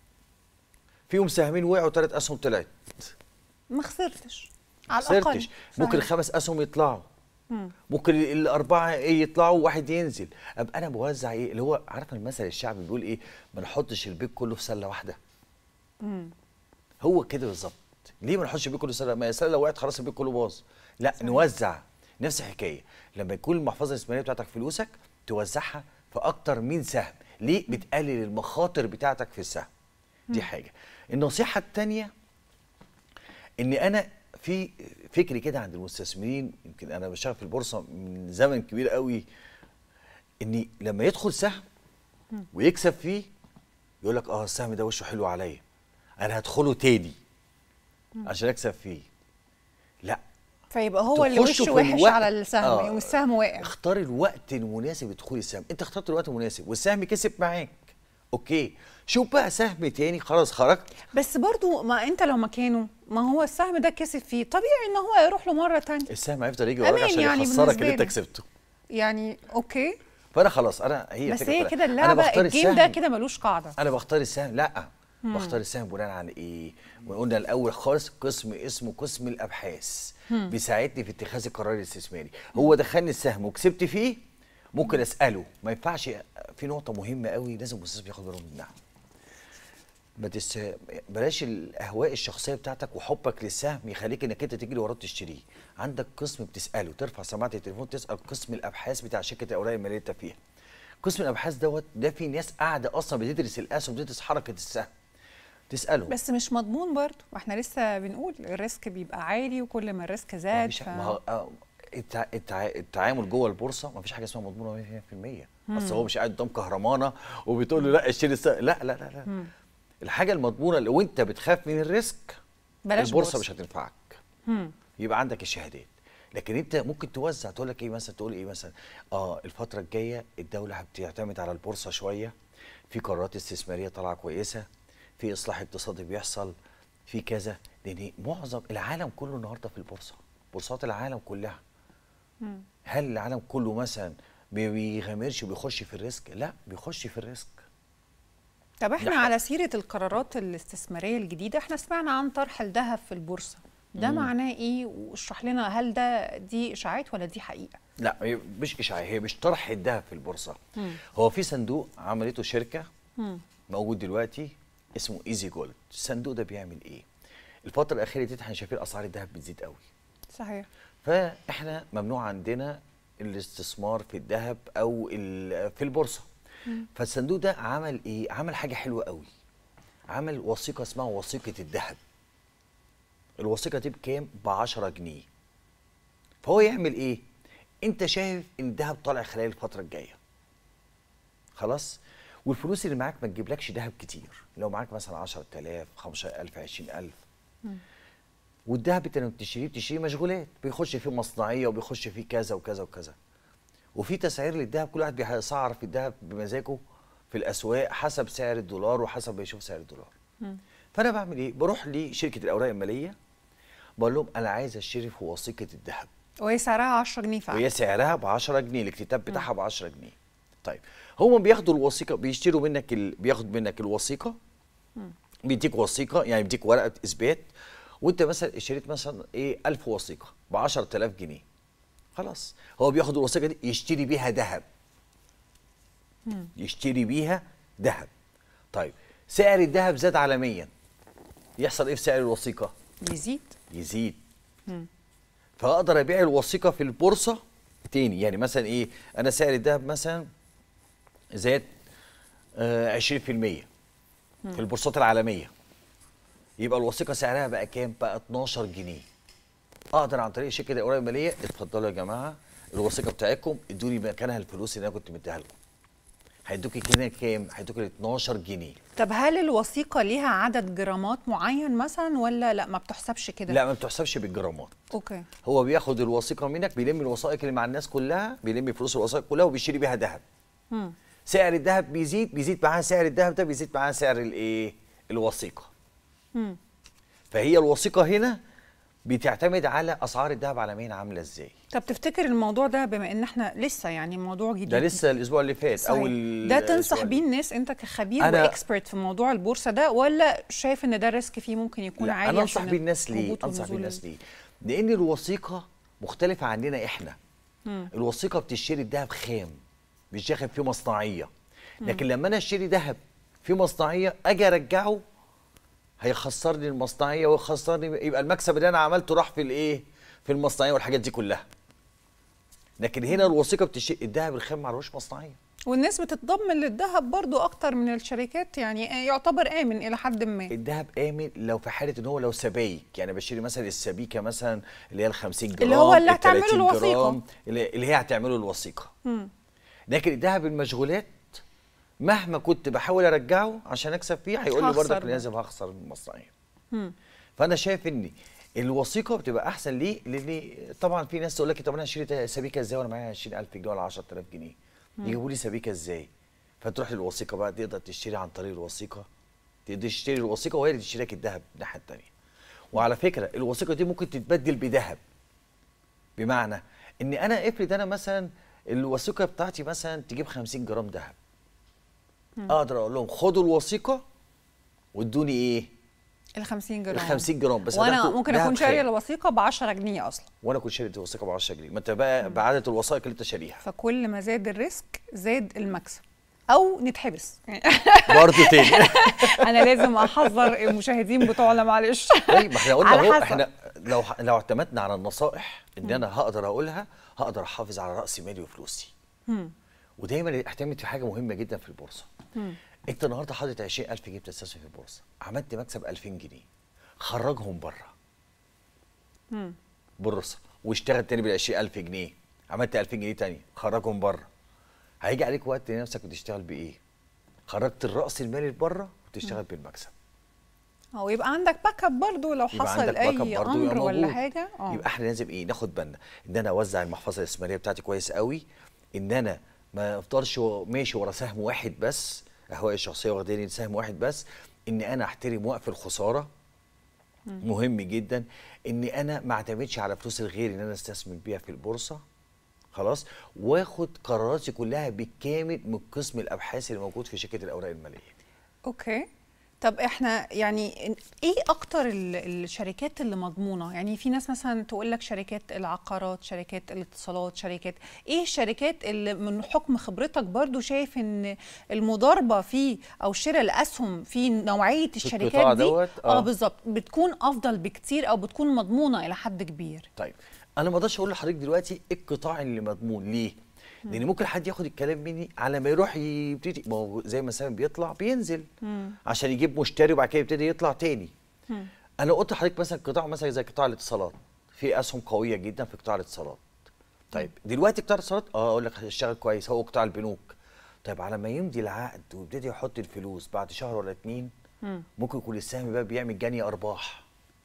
فيهم سهمين وقعوا ثلاث اسهم طلعت ما خسرتش على الاقل خسرتش ممكن صحيح. الخمس اسهم يطلعوا ممكن ال- الاربعه ايه يطلعوا وواحد ينزل ابقى انا بوزع ايه اللي هو عارف المثل الشعبي بيقول ايه ما نحطش البيت كله في سله واحده هو كده بالظبط ليه ما نحطش البيت كله في سله ما هي السله لو وقعت خلاص البيت كله باظ لا صحيح. نوزع نفس الحكايه لما يكون المحفظه الاستثماريه بتاعتك فلوسك توزعها في اكتر من سهم ليه بتقلل المخاطر بتاعتك في السهم دي حاجه النصيحه الثانيه ان انا في فكري كده عند المستثمرين يمكن انا بشتغل في البورصه من زمن كبير قوي اني لما يدخل سهم ويكسب فيه يقول لك اه السهم ده وشه حلو عليا انا هدخله تاني عشان اكسب فيه لا فيبقى هو اللي تخشوا وشه في وحش الوقت- على السهم آه. والسهم واقع اختار الوقت المناسب لدخول السهم انت اخترت الوقت المناسب والسهم كسب معاك اوكي شوف بقى سهم تاني خلاص خرجت بس برضو ما انت لو مكانه ما هو السهم ده كسب فيه طبيعي ان هو يروح له مره تانية السهم هيفضل يجي وراك أمان عشان يعني يخسرك بالنسبة اللي انت لي. كسبته يعني اوكي فانا خلاص انا هي بس الفكرة هي كلها. كده أنا اللعبه بختار الجيم ده السهم. كده ملوش قاعده انا بختار السهم لا بختار السهم بناء على ايه وقلنا الاول خالص قسم اسمه قسم الابحاث بيساعدني في اتخاذ القرار الاستثماري هو دخلني السهم وكسبت فيه ممكن اساله ما ينفعش في نقطه مهمه قوي لازم المستثمر ياخد باله منها ما تس... بلاش الاهواء الشخصيه بتاعتك وحبك للسهم يخليك انك انت تجري وراه تشتريه عندك قسم بتساله ترفع سماعه التليفون تسال قسم الابحاث بتاع شركه الاوراق الماليه اللي انت فيها قسم الابحاث دوت ده في ناس قاعده اصلا بتدرس الاسهم بتدرس حركه السهم تساله بس مش مضمون برضه واحنا لسه بنقول الريسك بيبقى عالي وكل ما الريسك زاد مفيش- ما هو آه، التع... التع... التعامل جوه البورصه ما فيش حاجه اسمها مضمونه 100% اصل هو مش قاعد قدام كهرمانه وبتقول له لا اشتري السهم لا لا لا لا الحاجه المضمونه لو انت بتخاف من الريسك بلاش البورصه بورصة. مش هتنفعك مم. يبقى عندك الشهادات لكن انت ممكن توزع تقول لك ايه مثلا تقول ايه مثلا اه الفتره الجايه الدوله بتعتمد على البورصه شويه في قرارات استثماريه طالعه كويسه في اصلاح اقتصادي بيحصل في كذا لان معظم العالم كله النهارده في البورصه بورصات العالم كلها هل العالم كله مثلا ما بيغامرش وبيخش في الريسك لا بيخش في الريسك طب احنا ده على سيرة القرارات الاستثمارية الجديدة احنا سمعنا عن طرح الذهب في البورصة ده معناه ايه واشرح لنا هل ده دي اشاعات ولا دي حقيقة لا هي مش اشاعه هي مش طرح الذهب في البورصه هو في صندوق عملته شركه موجود دلوقتي اسمه ايزي جولد الصندوق ده بيعمل ايه الفتره الاخيره دي احنا شايفين اسعار الذهب بتزيد قوي صحيح فاحنا ممنوع عندنا الاستثمار في الذهب او ال- في البورصه فالصندوق ده عمل ايه عمل حاجه حلوه قوي عمل وثيقه اسمها وثيقه الذهب الوثيقه دي بكام ب 10 جنيه فهو يعمل ايه انت شايف ان الذهب طالع خلال الفتره الجايه خلاص والفلوس اللي معاك ما تجيبلكش ذهب كتير لو معاك مثلا 10000 15000 20000 والذهب انت لما بتشتريه بتشتريه مشغولات بيخش فيه مصنعيه وبيخش فيه كذا وكذا وكذا وفي تسعير للذهب كل واحد بيسعر في الذهب بمزاجه في الاسواق حسب سعر الدولار وحسب ما يشوف سعر الدولار فانا بعمل ايه بروح لشركه الاوراق الماليه بقول لهم انا عايز اشتري في وثيقه الذهب وهي سعرها 10 جنيه فعلا وهي سعرها ب 10 جنيه الاكتتاب بتاعها ب 10 جنيه طيب هم بياخدوا الوثيقه بيشتروا منك ال... بياخد منك الوثيقه بيديك وثيقه يعني بيديك ورقه اثبات وانت مثلا اشتريت مثلا ايه 1000 وثيقه ب 10000 جنيه خلاص هو بياخد الوثيقه دي يشتري بيها ذهب يشتري بيها ذهب طيب سعر الذهب زاد عالميا يحصل ايه في سعر الوثيقه يزيد يزيد فاقدر ابيع الوثيقه في البورصه تاني يعني مثلا ايه انا سعر الذهب مثلا زاد آه 20% في البورصات العالميه يبقى الوثيقه سعرها بقى كام بقى 12 جنيه اقدر عن طريق شركه الاوراق الماليه اتفضلوا يا جماعه الوثيقه بتاعتكم ادوني مكانها الفلوس اللي انا كنت مديها لكم هيدوكي كده كام هيدوكي 12 جنيه طب هل الوثيقة ليها عدد جرامات معين مثلا ولا لا ما بتحسبش كده لا ما بتحسبش بالجرامات اوكي هو بياخد الوثيقه منك بيلم الوثائق اللي مع الناس كلها بيلم فلوس الوثائق كلها وبيشتري بيها ذهب مم. سعر الذهب بيزيد بيزيد معاه سعر الذهب ده بيزيد معاه سعر الايه الوثيقه مم. فهي الوثيقه هنا بتعتمد على اسعار الذهب عالميا عامله ازاي طب تفتكر الموضوع ده بما ان احنا لسه يعني موضوع جديد ده لسه الاسبوع اللي فات صحيح. او ال- ده الأسبوع تنصح اللي- بيه الناس انت كخبير أنا- واكسبرت في موضوع البورصه ده ولا شايف ان ده الريسك فيه ممكن يكون لا عالي انا انصح عشان بيه الناس ليه الهبوط انصح بيه والنزول الناس ليه لان الوثيقه مختلفه عننا احنا الوثيقه بتشتري الذهب خام مش داخل فيه مصنعيه لكن لما انا اشتري ذهب في مصنعيه اجي ارجعه هيخسرني المصنعيه ويخسرني يبقى المكسب اللي انا عملته راح في الايه في المصنعيه والحاجات دي كلها لكن هنا الوثيقه بتشتري الذهب الخام معلوش مصنعيه والناس بتتضمن للذهب برضو اكتر من الشركات يعني يعتبر امن الى حد ما الذهب امن لو في حاله ان هو لو سبايك يعني بشتري مثلا السبيكه مثلا اللي هي ال 50 جرام اللي هو اللي ال هتعمله 30 الوثيقة. جرام، اللي اللي هي هتعمله الوثيقه لكن الذهب المشغولات مهما كنت بحاول ارجعه عشان اكسب فيه هيقول لي هخسر برضك بقى. لازم هخسر من المصنعيه فانا شايف ان الوثيقه بتبقى احسن ليه؟ لان طبعا في ناس تقول لك طب انا هشتري سبيكه ازاي وانا معايا 20000 جنيه ولا 10000 جنيه يجيبوا لي سبيكه ازاي؟ فتروح للوثيقه بقى تقدر تشتري عن طريق الوثيقه تقدر تشتري الوثيقه وهي اللي تشتري لك الذهب الناحيه الثانيه وعلى فكره الوثيقه دي ممكن تتبدل بذهب بمعنى ان انا افرض انا مثلا الوثيقه بتاعتي مثلا تجيب 50 جرام ذهب اقدر اقول لهم خدوا الوثيقه وادوني ايه ال 50 جرام ال 50 جرام بس وانا هتاخده ممكن دهب اكون شاريه خام. الوثيقه ب 10 جنيه اصلا وانا كنت شاري الوثيقه ب 10 جنيه ما انت بقى بعدد الوثائق اللي انت شاريها فكل ما زاد الريسك زاد المكسب او نتحبس برضه تاني انا لازم احذر المشاهدين بتوعنا معلش طيب ما احنا قلنا على اهو حسب. احنا لو لو اعتمدنا على النصائح ان انا هقدر اقولها هقدر احافظ على راس مالي وفلوسي ودايما اعتمد في حاجه مهمه جدا في البورصه انت النهارده حاطط 20000 جنيه بتستثمر في البورصه عملت مكسب 2000 جنيه خرجهم بره بورصه واشتغل تاني بال 20000 جنيه عملت 2000 جنيه تاني خرجهم بره هيجي عليك وقت تلاقي نفسك بتشتغل بايه؟ خرجت الراس المالي بره وتشتغل بالمكسب او يبقى عندك باك اب برضه لو يبقى حصل عندك باك اب اي برضه امر يبقى ولا موجود. حاجه اه يبقى احنا لازم ايه ناخد بالنا ان انا اوزع المحفظه الاستثماريه بتاعتي كويس قوي ان انا ما افضلش و- ماشي ورا سهم واحد بس اهوائي الشخصيه واخداني سهم واحد بس ان انا احترم وقف الخساره مهم جدا ان انا ما اعتمدش على فلوس الغير ان انا استثمر بيها في البورصه خلاص واخد قراراتي كلها بالكامل من قسم الابحاث اللي موجود في شركه الاوراق الماليه اوكي طب احنا يعني ايه اكتر ال- الشركات اللي مضمونه يعني في ناس مثلا تقول لك شركات العقارات شركات الاتصالات شركات ايه الشركات اللي من حكم خبرتك برضو شايف ان المضاربه في او شراء الاسهم في نوعيه القطاع الشركات دي دوت، اه آه. بالظبط بتكون افضل بكتير او بتكون مضمونه الى حد كبير طيب انا ما اقدرش اقول لحضرتك دلوقتي إيه القطاع اللي مضمون ليه لان ممكن حد ياخد الكلام مني على ما يروح يبتدي ما هو زي ما سام بيطلع بينزل عشان يجيب مشتري وبعد كده يبتدي يطلع تاني انا قلت لحضرتك مثلا قطاع مثلا زي قطاع الاتصالات في اسهم قويه جدا في قطاع الاتصالات طيب دلوقتي قطاع الاتصالات اه اقول لك هيشتغل كويس هو قطاع البنوك طيب على ما يمضي العقد ويبتدي يحط الفلوس بعد شهر ولا اتنين ممكن يكون السهم بقى بيعمل جني ارباح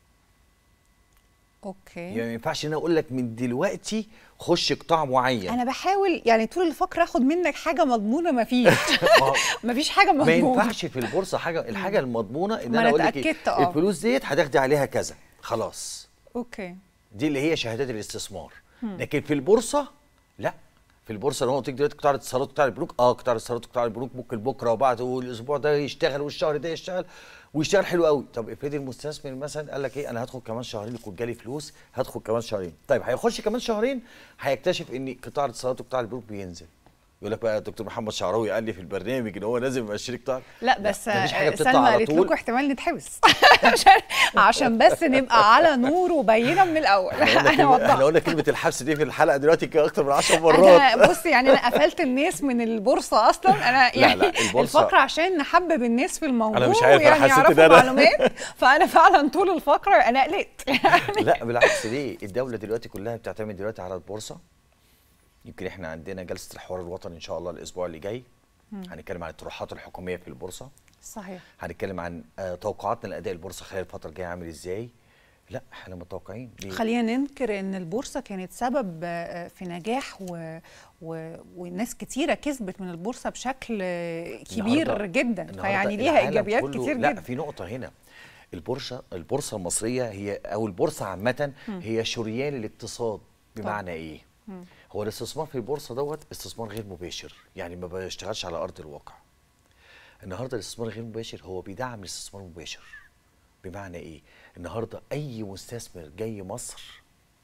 اوكي يعني ما ينفعش ان انا اقول لك من دلوقتي خش قطاع معين انا بحاول يعني طول الفقره اخد منك حاجه مضمونه ما فيش ما هو- ما فيش حاجه ما مضمونه ينفعش في البورصه حاجه الحاجه المضمونه ان ما انا أنا اقول لك اتأكدت، إيه آه. الفلوس ديت هتاخدي عليها كذا خلاص اوكي دي اللي هي شهادات الاستثمار لكن في البورصه لا في البورصه لو انا قلت لك دلوقتي قطاع الاتصالات وقطاع البنوك اه قطاع الاتصالات وقطاع البنوك ممكن بكره وبعد والاسبوع ده يشتغل والشهر ده يشتغل ويشتغل حلو قوي طب افرضي المستثمر مثلا قال لك ايه انا هدخل كمان شهرين يكون جالي فلوس هدخل كمان شهرين طيب هيخش كمان شهرين هيكتشف ان قطاع الاتصالات وقطاع البنوك بينزل يقول لك بقى دكتور محمد شعراوي قال لي في البرنامج ان هو لازم يبقى شريك قطاع لا بس مفيش حاجه آه، بتطلع سلمى على قالت طول لكم احتمال نتحبس عشان عشان بس نبقى على نور وبينه من الاول احنا قلنا انا كلمة- احنا وضحت قلنا كلمه الحبس دي في الحلقه دلوقتي كده اكتر من 10 مرات انا بص يعني انا قفلت الناس من البورصه اصلا انا لا، يعني لا، البورصة- الفقره عشان نحبب الناس في الموضوع أنا مش عارف، أنا يعني حسيت إن يعرفوا أنا- معلومات فانا فعلا طول الفقره انا قلقت لا بالعكس ليه الدوله دلوقتي كلها بتعتمد دلوقتي على البورصه يمكن احنا عندنا جلسه الحوار الوطني ان شاء الله الاسبوع اللي جاي هنتكلم عن الطروحات الحكوميه في البورصه صحيح هنتكلم عن آه، توقعاتنا لاداء البورصه خلال الفتره الجايه عامل ازاي لا احنا متوقعين ليه؟ خلينا ننكر ان البورصه كانت سبب آه، في نجاح و... و... وناس كتيره كسبت من البورصه بشكل آه، كبير النهاردة- جدا النهاردة فيعني ليها العالم ايجابيات كله- كتير لا جدا في نقطه هنا البورصه البورصه المصريه هي او البورصه عامه هي شريان الاقتصاد بمعنى ايه هو الاستثمار في البورصه دوت استثمار غير مباشر يعني ما بيشتغلش على ارض الواقع النهارده الاستثمار غير مباشر هو بيدعم الاستثمار المباشر بمعنى ايه النهارده اي مستثمر جاي مصر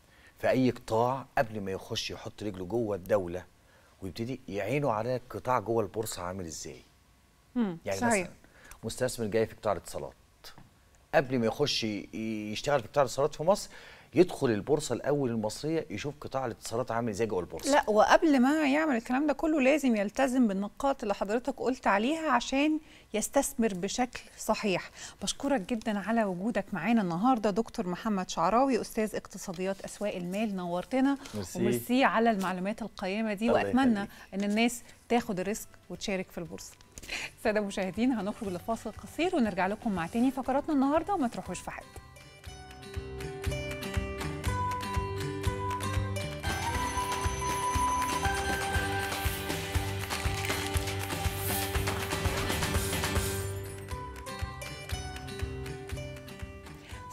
في اي قطاع قبل ما يخش يحط رجله جوه الدوله ويبتدي يعينوا على القطاع جوه البورصه عامل ازاي مم، يعني صحيح. مثلا مستثمر جاي في قطاع الاتصالات قبل ما يخش ي- يشتغل في قطاع الاتصالات في مصر يدخل البورصه الاول المصريه يشوف قطاع الاتصالات عامل ازاي جوه البورصه لا وقبل ما يعمل الكلام ده كله لازم يلتزم بالنقاط اللي حضرتك قلت عليها عشان يستثمر بشكل صحيح بشكرك جدا على وجودك معانا النهارده دكتور محمد شعراوي استاذ اقتصاديات اسواق المال نورتنا ميرسي. وميرسي على المعلومات القيمه دي الله واتمنى يخليك. ان الناس تاخد الريسك وتشارك في البورصه ساده المشاهدين هنخرج لفاصل قصير ونرجع لكم مع تاني فقراتنا النهارده وما تروحوش في حد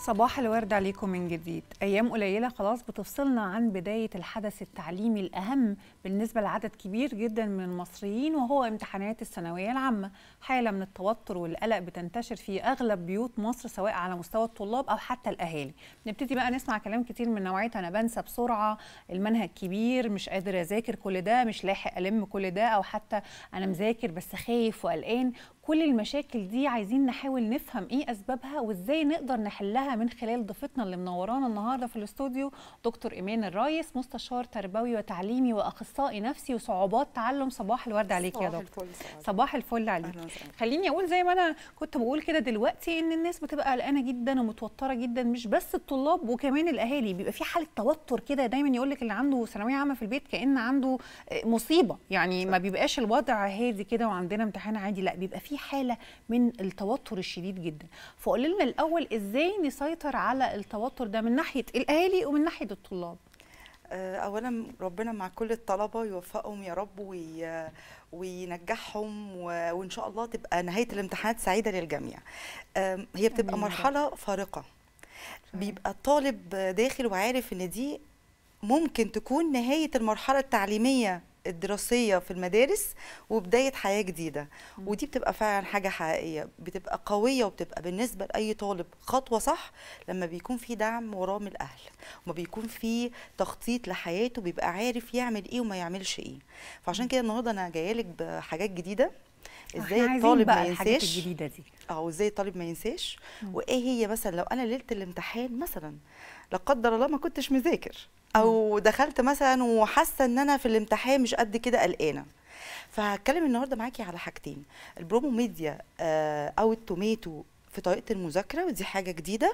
صباح الورد عليكم من جديد أيام قليلة خلاص بتفصلنا عن بداية الحدث التعليمي الأهم بالنسبة لعدد كبير جدا من المصريين وهو امتحانات الثانوية العامة حالة من التوتر والقلق بتنتشر في أغلب بيوت مصر سواء على مستوى الطلاب أو حتى الأهالي نبتدي بقى نسمع كلام كتير من نوعية أنا بنسى بسرعة المنهج كبير مش قادر أذاكر كل ده مش لاحق ألم كل ده أو حتى أنا مذاكر بس خايف وقلقان كل المشاكل دي عايزين نحاول نفهم ايه اسبابها وازاي نقدر نحلها من خلال ضيفتنا اللي منورانا النهارده في الاستوديو دكتور ايمان الرايس مستشار تربوي وتعليمي واخصائي نفسي وصعوبات تعلم صباح الورد عليك يا صباح دكتور الفل سعاد. صباح الفل عليك أهلاً وسهلاً. خليني اقول زي ما انا كنت بقول كده دلوقتي ان الناس بتبقى قلقانه جدا ومتوتره جدا مش بس الطلاب وكمان الاهالي بيبقى في حاله توتر كده دايما يقول لك اللي عنده ثانويه عامه في البيت كان عنده آه، مصيبه يعني ما بيبقاش الوضع هادي كده وعندنا امتحان عادي لا بيبقى في حاله من التوتر الشديد جدا فقول لنا الاول ازاي نسيطر على التوتر ده من ناحيه الاهالي ومن ناحيه الطلاب آه، اولا ربنا مع كل الطلبه يوفقهم يا رب وي... وينجحهم و... وان شاء الله تبقى نهايه الامتحانات سعيده للجميع آم، هي بتبقى آمين يا رب. مرحله فارقه بيبقى الطالب داخل وعارف ان دي ممكن تكون نهايه المرحله التعليميه الدراسيه في المدارس وبدايه حياه جديده ودي بتبقى فعلا حاجه حقيقيه بتبقى قويه وبتبقى بالنسبه لاي طالب خطوه صح لما بيكون في دعم وراه من الاهل وما بيكون في تخطيط لحياته بيبقى عارف يعمل ايه وما يعملش ايه فعشان كده النهارده انا جايه لك بحاجات جديده ازاي إحنا عايزين الطالب ما بقى الحاجات ينساش الجديده دي اه ازاي الطالب ما ينساش وايه هي مثلا لو انا ليله الامتحان مثلا لا قدر الله ما كنتش مذاكر او دخلت مثلا وحاسه ان انا في الامتحان مش قد كده قلقانه فهتكلم النهارده معاكي على حاجتين البرومو ميديا آه او التوميتو في طريقه المذاكره ودي حاجه جديده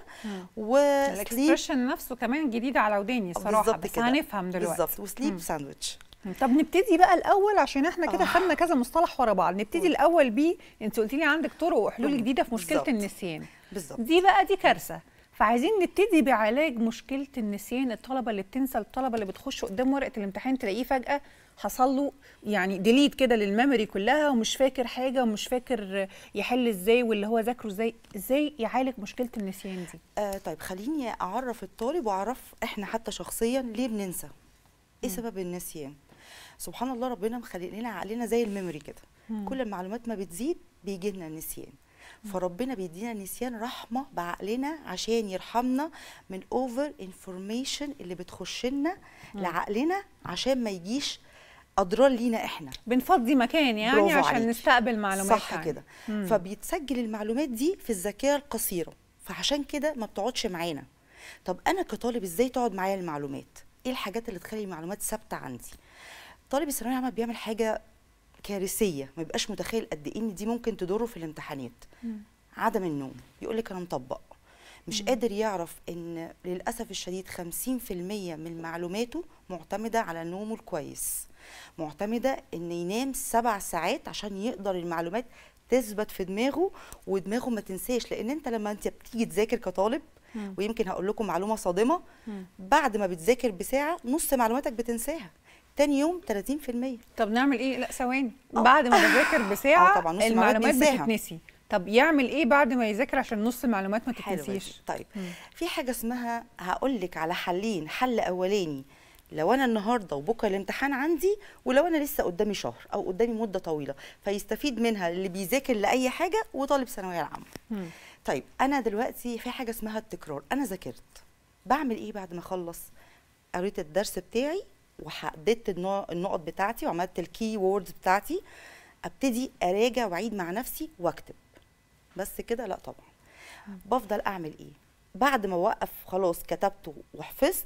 وسليب الاكسبريشن نفسه كمان جديد على وداني الصراحه بالظبط بس كده. هنفهم دلوقتي بالظبط وسليب مم. ساندويتش طب نبتدي بقى الاول عشان احنا كده آه. خدنا كذا مصطلح ورا بعض نبتدي قولي. الاول بيه انت قلتي لي عندك طرق وحلول مم. جديده في مشكله بالظبط. النسيان بالظبط دي بقى دي كارثه فعايزين نبتدي بعلاج مشكله النسيان الطلبه اللي بتنسى الطلبه اللي بتخش قدام ورقه الامتحان تلاقيه فجاه حصل له يعني ديليت كده للميموري كلها ومش فاكر حاجه ومش فاكر يحل ازاي واللي هو ذاكره ازاي ازاي يعالج مشكله النسيان دي آه طيب خليني اعرف الطالب واعرف احنا حتى شخصيا ليه بننسى ايه سبب النسيان سبحان الله ربنا مخلق لنا عقلنا زي الميموري كده كل المعلومات ما بتزيد بيجي لنا النسيان فربنا بيدينا النسيان رحمه بعقلنا عشان يرحمنا من اوفر انفورميشن اللي بتخش لنا لعقلنا عشان ما يجيش اضرار لينا احنا بنفضي مكان يعني برافو عشان عليكي. نستقبل معلومات صح تانية. كده مم. فبيتسجل المعلومات دي في الذاكره القصيره فعشان كده ما بتقعدش معانا طب انا كطالب ازاي تقعد معايا المعلومات ايه الحاجات اللي تخلي المعلومات ثابته عندي طالب الثانويه العامه بيعمل حاجه كارثيه ما يبقاش متخيل قد ايه ان دي ممكن تضره في الامتحانات عدم النوم يقول لك انا مطبق مش قادر يعرف ان للاسف الشديد 50% من معلوماته معتمده على نومه الكويس معتمده ان ينام سبع ساعات عشان يقدر المعلومات تثبت في دماغه ودماغه ما تنساش لان انت لما انت بتيجي تذاكر كطالب ويمكن هقول لكم معلومه صادمه بعد ما بتذاكر بساعه نص معلوماتك بتنساها تاني يوم 30% طب نعمل ايه لا ثواني آه. بعد ما بذاكر بساعه آه طبعاً، نص المعلومات المعلومات بينساها. بتتنسي طب يعمل ايه بعد ما يذاكر عشان نص المعلومات ما حلوة تتنسيش دي. طيب في حاجه اسمها هقول لك على حلين حل اولاني لو انا النهارده وبكره الامتحان عندي ولو انا لسه قدامي شهر او قدامي مده طويله فيستفيد منها اللي بيذاكر لاي حاجه وطالب ثانويه العامه مم. طيب انا دلوقتي في حاجه اسمها التكرار انا ذاكرت بعمل ايه بعد ما اخلص قريت الدرس بتاعي وحددت النو- النقط بتاعتي وعملت الكي ووردز بتاعتي ابتدي اراجع واعيد مع نفسي واكتب بس كده لا طبعا بفضل اعمل ايه بعد ما اوقف خلاص كتبته وحفظت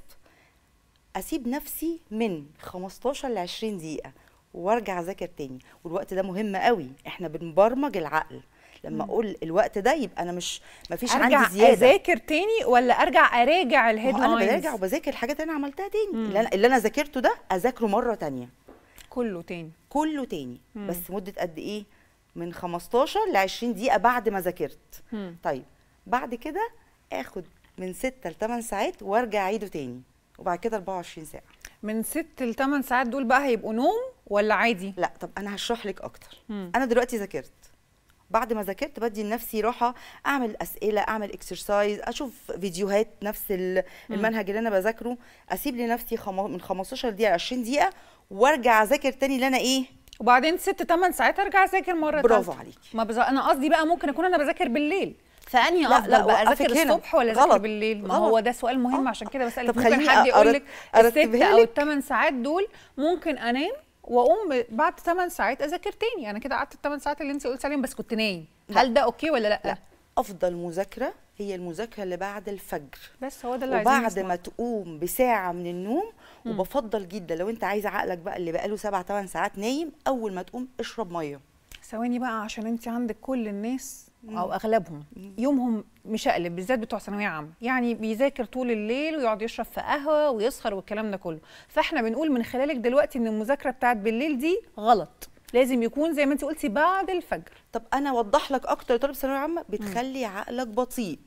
اسيب نفسي من 15 ل 20 دقيقه وارجع اذاكر تاني والوقت ده مهم قوي احنا بنبرمج العقل لما اقول الوقت ده يبقى انا مش مفيش ارجع عندي زياده اذاكر تاني ولا ارجع اراجع ما الهيد هو انا براجع وبذاكر الحاجات اللي انا عملتها تاني اللي انا اللي انا ذاكرته ده اذاكره مره تانية كله تاني كله تاني بس مده قد ايه من 15 ل 20 دقيقه بعد ما ذاكرت مم. طيب بعد كده اخد من 6 ل 8 ساعات وارجع اعيده تاني وبعد كده 24 ساعه من ست ل 8 ساعات دول بقى هيبقوا نوم ولا عادي لا طب انا هشرح لك اكتر مم. انا دلوقتي ذاكرت بعد ما ذاكرت بدي لنفسي راحه اعمل اسئله اعمل اكسرسايز اشوف فيديوهات نفس ال- المنهج اللي انا بذاكره اسيب لنفسي خم... من 15 دقيقه ل 20 دقيقه وارجع اذاكر تاني اللي انا ايه وبعدين ست 8 ساعات ارجع اذاكر مره برافو تالتة. عليكي. ما بز... انا قصدي بقى ممكن اكون انا بذاكر بالليل فاني لا، افضل لا، بقى وقفك اذاكر هنا. الصبح ولا اذاكر غلط، بالليل ما غلط. هو ده سؤال مهم آه. عشان كده بسالك طب ممكن خليني حد يقول أرت- لك الست أرتبها او لك. الثمان ساعات دول ممكن انام واقوم بعد 8 ساعات اذاكر تاني انا كده قعدت الثمان ساعات اللي انت قلت عليهم بس كنت نايم لا. هل ده اوكي ولا لا, لا افضل مذاكره هي المذاكره اللي بعد الفجر بس هو ده اللي عايزين وبعد نسمعه. ما تقوم بساعه من النوم وبفضل جدا لو انت عايز عقلك بقى اللي بقاله سبع ثمان ساعات نايم اول ما تقوم اشرب ميه ثواني بقى عشان انت عندك كل الناس او اغلبهم يومهم مشقلب بالذات بتوع ثانويه عامه يعني بيذاكر طول الليل ويقعد يشرب في قهوه ويسهر والكلام ده كله فاحنا بنقول من خلالك دلوقتي ان المذاكره بتاعت بالليل دي غلط لازم يكون زي ما انت قلتي بعد الفجر طب انا اوضح لك اكتر طالب ثانويه عامه بتخلي عقلك بطيء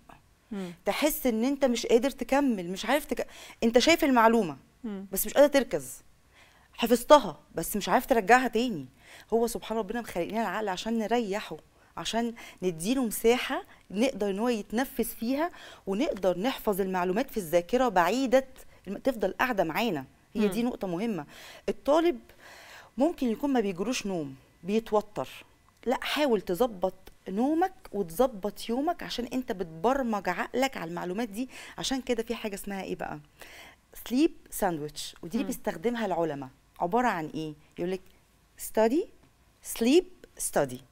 تحس ان انت مش قادر تكمل مش عارف تك... انت شايف المعلومه بس مش قادر تركز حفظتها بس مش عارف ترجعها تاني هو سبحان ربنا مخلق لنا العقل عشان نريحه عشان نديله مساحه نقدر ان هو يتنفس فيها ونقدر نحفظ المعلومات في الذاكره بعيده الم- تفضل قاعده معانا هي دي نقطه مهمه الطالب ممكن يكون ما بيجروش نوم بيتوتر لا حاول تظبط نومك وتظبط يومك عشان انت بتبرمج عقلك على المعلومات دي عشان كده في حاجه اسمها ايه بقى سليب ساندويتش ودي اللي بيستخدمها العلماء عباره عن ايه يقول لك ستادي سليب ستادي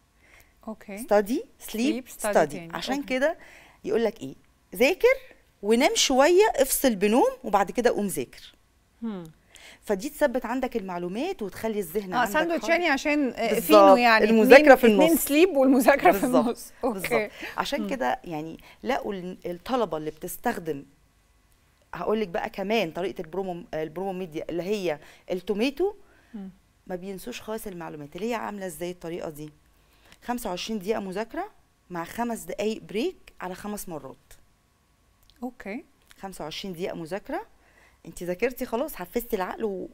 اوكي ستادي سليب Sleep, study ستادي تاني. عشان أوكي. كده يقول لك ايه ذاكر ونام شويه افصل بنوم وبعد كده قوم ذاكر فدي تثبت عندك المعلومات وتخلي الذهن اه عندك ساندوتش حاضر. يعني عشان آه، بالظبط. فينو يعني المذاكرة اتنين- في النص. اتنين سليب والمذاكره في بالظبط، النص اوكي بالظبط عشان كده يعني لقوا ال- الطلبه اللي بتستخدم هقول لك بقى كمان طريقه البرومو البرومو ميديا اللي هي التوميتو ما بينسوش خالص المعلومات اللي هي عامله ازاي الطريقه دي 25 دقيقه مذاكره مع خمس دقائق بريك على خمس مرات اوكي 25 دقيقه مذاكره انت ذاكرتي خلاص حفزتي العقل و...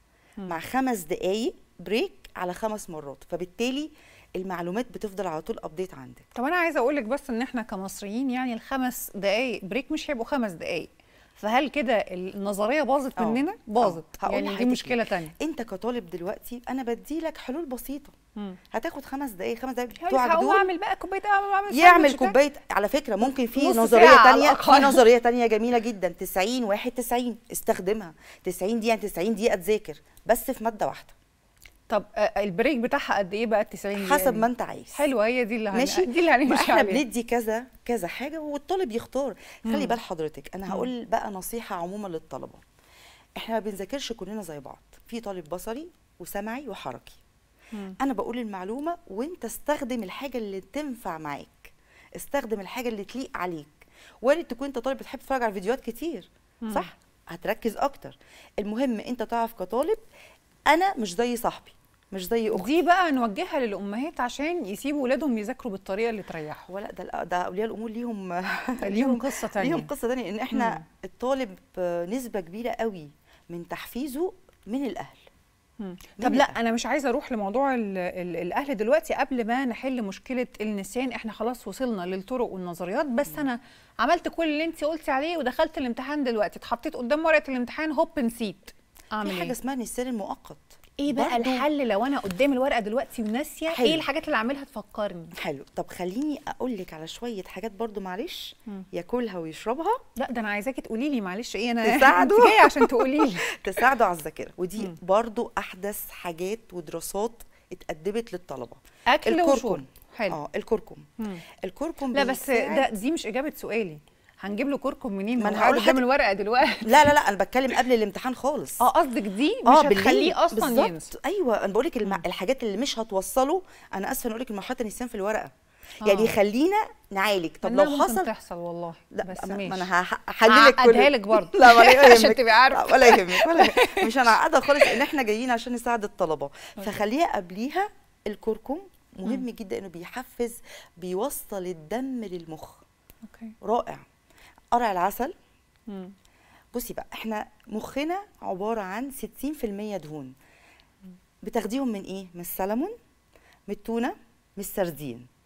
مع خمس دقائق بريك على خمس مرات فبالتالي المعلومات بتفضل على طول ابديت عندك طب انا عايزه اقول لك بس ان احنا كمصريين يعني الخمس دقائق بريك مش هيبقوا خمس دقائق فهل كده النظريه باظت آه. مننا آه. باظت هقول يعني دي لحضرتك مشكله ليه. تانية انت كطالب دلوقتي انا بدي لك حلول بسيطه مم. هتاخد خمس دقائق خمس دقائق هقول لك بتوعك هقوم دول اعمل بقى كوبايه قهوه واعمل يعمل ساندوتش ده. كوبايه على فكره ممكن في نص نظريه ساعة على تانية في الأقل. نظريه تانية جميله جدا 90 1 90 استخدمها 90 دقيقه 90 دقيقه تذاكر بس في ماده واحده طب آه، البريك بتاعها قد ايه بقى ال 90 دقيقة حسب دي؟ ما انت عايز حلوه هي دي اللي هن... ماشي دي اللي هنمشي احنا عليها بندي كذا كذا حاجه والطالب يختار خلي بال حضرتك انا هقول بقى نصيحه عموما للطلبه احنا ما بنذاكرش كلنا زي بعض في طالب بصري وسمعي وحركي انا بقول المعلومه وانت استخدم الحاجه اللي تنفع معاك استخدم الحاجه اللي تليق عليك وارد تكون انت طالب بتحب تتفرج على فيديوهات كتير صح هتركز اكتر المهم انت تعرف كطالب انا مش زي صاحبي مش زي اختي دي بقى نوجهها للامهات عشان يسيبوا ولادهم يذاكروا بالطريقه اللي تريحهم ولا ده ده اولياء الامور ليهم ليهم قصه تانية ليهم قصه تانية ان احنا الطالب آه، نسبه كبيره قوي من تحفيزه من الاهل مم. من طب لا الأهل. انا مش عايزه اروح لموضوع ال ال الاهل دلوقتي قبل ما نحل مشكله النسيان احنا خلاص وصلنا للطرق والنظريات بس انا عملت كل اللي انت قلتي عليه ودخلت الامتحان دلوقتي اتحطيت قدام ورقه الامتحان هوب نسيت اعمل في حاجه ايه اسمها النسيان المؤقت ايه بقى برضو- الحل لو انا قدام الورقه دلوقتي وناسيه حلو. ايه الحاجات اللي اعملها تفكرني حلو طب خليني اقول لك على شويه حاجات برضو معلش ياكلها ويشربها لا ده انا عايزاكي تقولي لي معلش ايه انا تساعده. انت جايه عشان تقولي لي تساعده على الذاكره ودي برضو احدث حاجات ودراسات اتقدمت للطلبه اكل وشرب حلو اه الكركم مم. الكركم لا بس بيساعد- ده دي مش اجابه سؤالي هنجيب له كركم منين ما ما أنا انا هقعد هقول قدام لحضرتك- الورقه دلوقتي لا لا لا انا بتكلم قبل الامتحان خالص اه قصدك دي مش اه بالليل هتخليه اصلا بالظبط. ينسى ايوه انا بقول لك الم... الحاجات اللي مش هتوصله انا اسفه اقول لك مرحله النسيان في الورقه آه. يعني خلينا نعالج طب إنها لو ممكن حصل تحصل والله لا بس ما ماشي ما انا هح- هحللك كل هعقدها لك برضه لا ولا يهمك عشان تبقي عارفه لا، ولا يهمك ولا يهمك. مش هنعقدها خالص ان احنا جايين عشان نساعد الطلبه فخليها قبليها الكركم مهم جدا انه بيحفز بيوصل الدم للمخ اوكي رائع قرع العسل مم. بصي بقى احنا مخنا عباره عن 60% دهون بتاخديهم من ايه من السلمون من التونه من السردين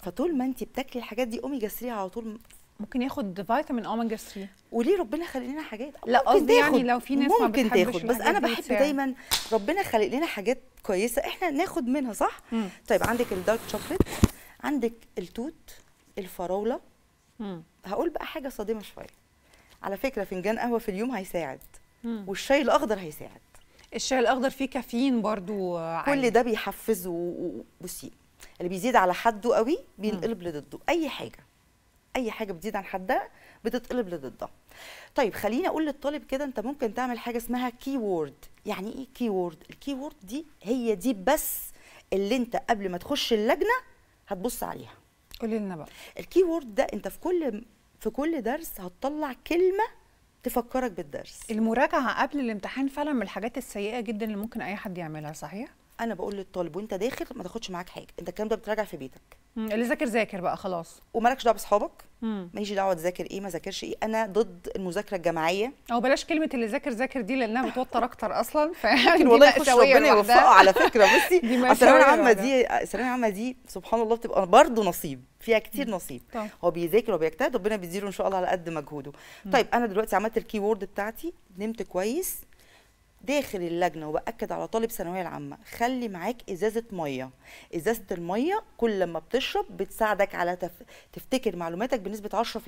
فطول ما انت بتاكلي الحاجات دي اوميجا 3 على طول ممكن ياخد فيتامين اوميجا 3 وليه ربنا خلق لنا حاجات لا، ممكن قصدي يعني تاخد، لو في ناس ما ممكن بتحبش تاخد بس الحاجات انا دي بحب بتساعد. دايما ربنا خلق لنا حاجات كويسه احنا ناخد منها صح مم. طيب عندك الدارك شوكليت عندك التوت الفراوله مم. هقول بقى حاجه صادمه شويه على فكره فنجان قهوه في اليوم هيساعد مم. والشاي الاخضر هيساعد الشاي الاخضر فيه كافيين برضو عالي. كل ده بيحفز و- و- بصي اللي بيزيد على حده قوي بينقلب لضده اي حاجه اي حاجه بتزيد عن حدها بتتقلب لضدها طيب خليني اقول للطالب كده انت ممكن تعمل حاجه اسمها كي وورد يعني ايه كي وورد الكي وورد دي هي دي بس اللي انت قبل ما تخش اللجنه هتبص عليها قولي لنا بقى الكي وورد ده انت في كل في كل درس هتطلع كلمه تفكرك بالدرس المراجعه قبل الامتحان فعلا من الحاجات السيئه جدا اللي ممكن اي حد يعملها صحيح انا بقول للطالب وانت داخل ما تاخدش معاك حاجه انت الكلام ده بتراجع في بيتك مم. اللي ذاكر ذاكر بقى خلاص ومالكش دعوه باصحابك مم. ماليش دعوه تذاكر ايه ما ذاكرش ايه انا ضد المذاكره الجماعيه او بلاش كلمه اللي ذاكر ذاكر دي لانها بتوتر اكتر اصلا فيعني لكن دي والله يخش مأساوية ربنا لوحدها. يوفقه على فكره بصي دي الثانويه مأساوية العامه لوحدها. دي الثانويه العامه دي سبحان الله بتبقى برضه نصيب فيها كتير نصيب طبعا. هو بيذاكر وبيجتهد ربنا بيديله ان شاء الله على قد مجهوده طيب انا دلوقتي عملت الكي وورد بتاعتي نمت كويس داخل اللجنه وباكد على طالب ثانويه العامه خلي معاك ازازه ميه ازازه الميه كل لما بتشرب بتساعدك على تف... تفتكر معلوماتك بنسبه 10%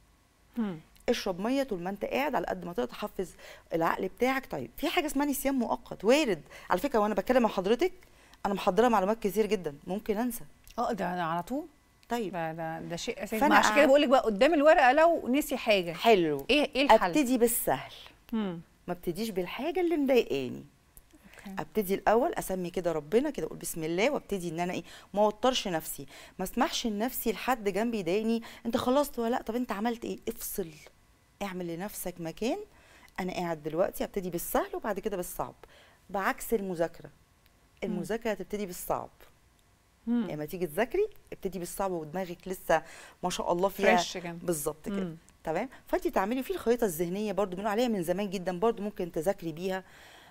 مم. اشرب ميه طول ما انت قاعد على قد ما تقدر تحفز العقل بتاعك طيب في حاجه اسمها نسيان مؤقت وارد على فكره وانا بتكلم مع حضرتك انا محضره معلومات كتير جدا ممكن انسى اه ده ده على طول طيب ده ده, ده شيء اساسي فأنا ما عشان كده قاعد- بقول لك بقى قدام الورقه لو نسي حاجه حلو ايه ايه الحل ابتدي بالسهل مم. ما ابتديش بالحاجه اللي مضايقاني أوكي. ابتدي الاول اسمي كده ربنا كده اقول بسم الله وابتدي ان انا ايه ما اوترش نفسي ما اسمحش لنفسي لحد جنبي يضايقني انت خلصت ولا لا طب انت عملت ايه افصل اعمل لنفسك مكان انا قاعد دلوقتي ابتدي بالسهل وبعد كده بالصعب بعكس المذاكره المذاكره هتبتدي بالصعب مم. لما تيجي تذاكري ابتدي بالصعب ودماغك لسه ما شاء الله فيها فريش كده. بالظبط كده مم. تمام فانت تعملي فيه الخريطه الذهنيه برضو بنقول عليها من زمان جدا برضو ممكن تذاكري بيها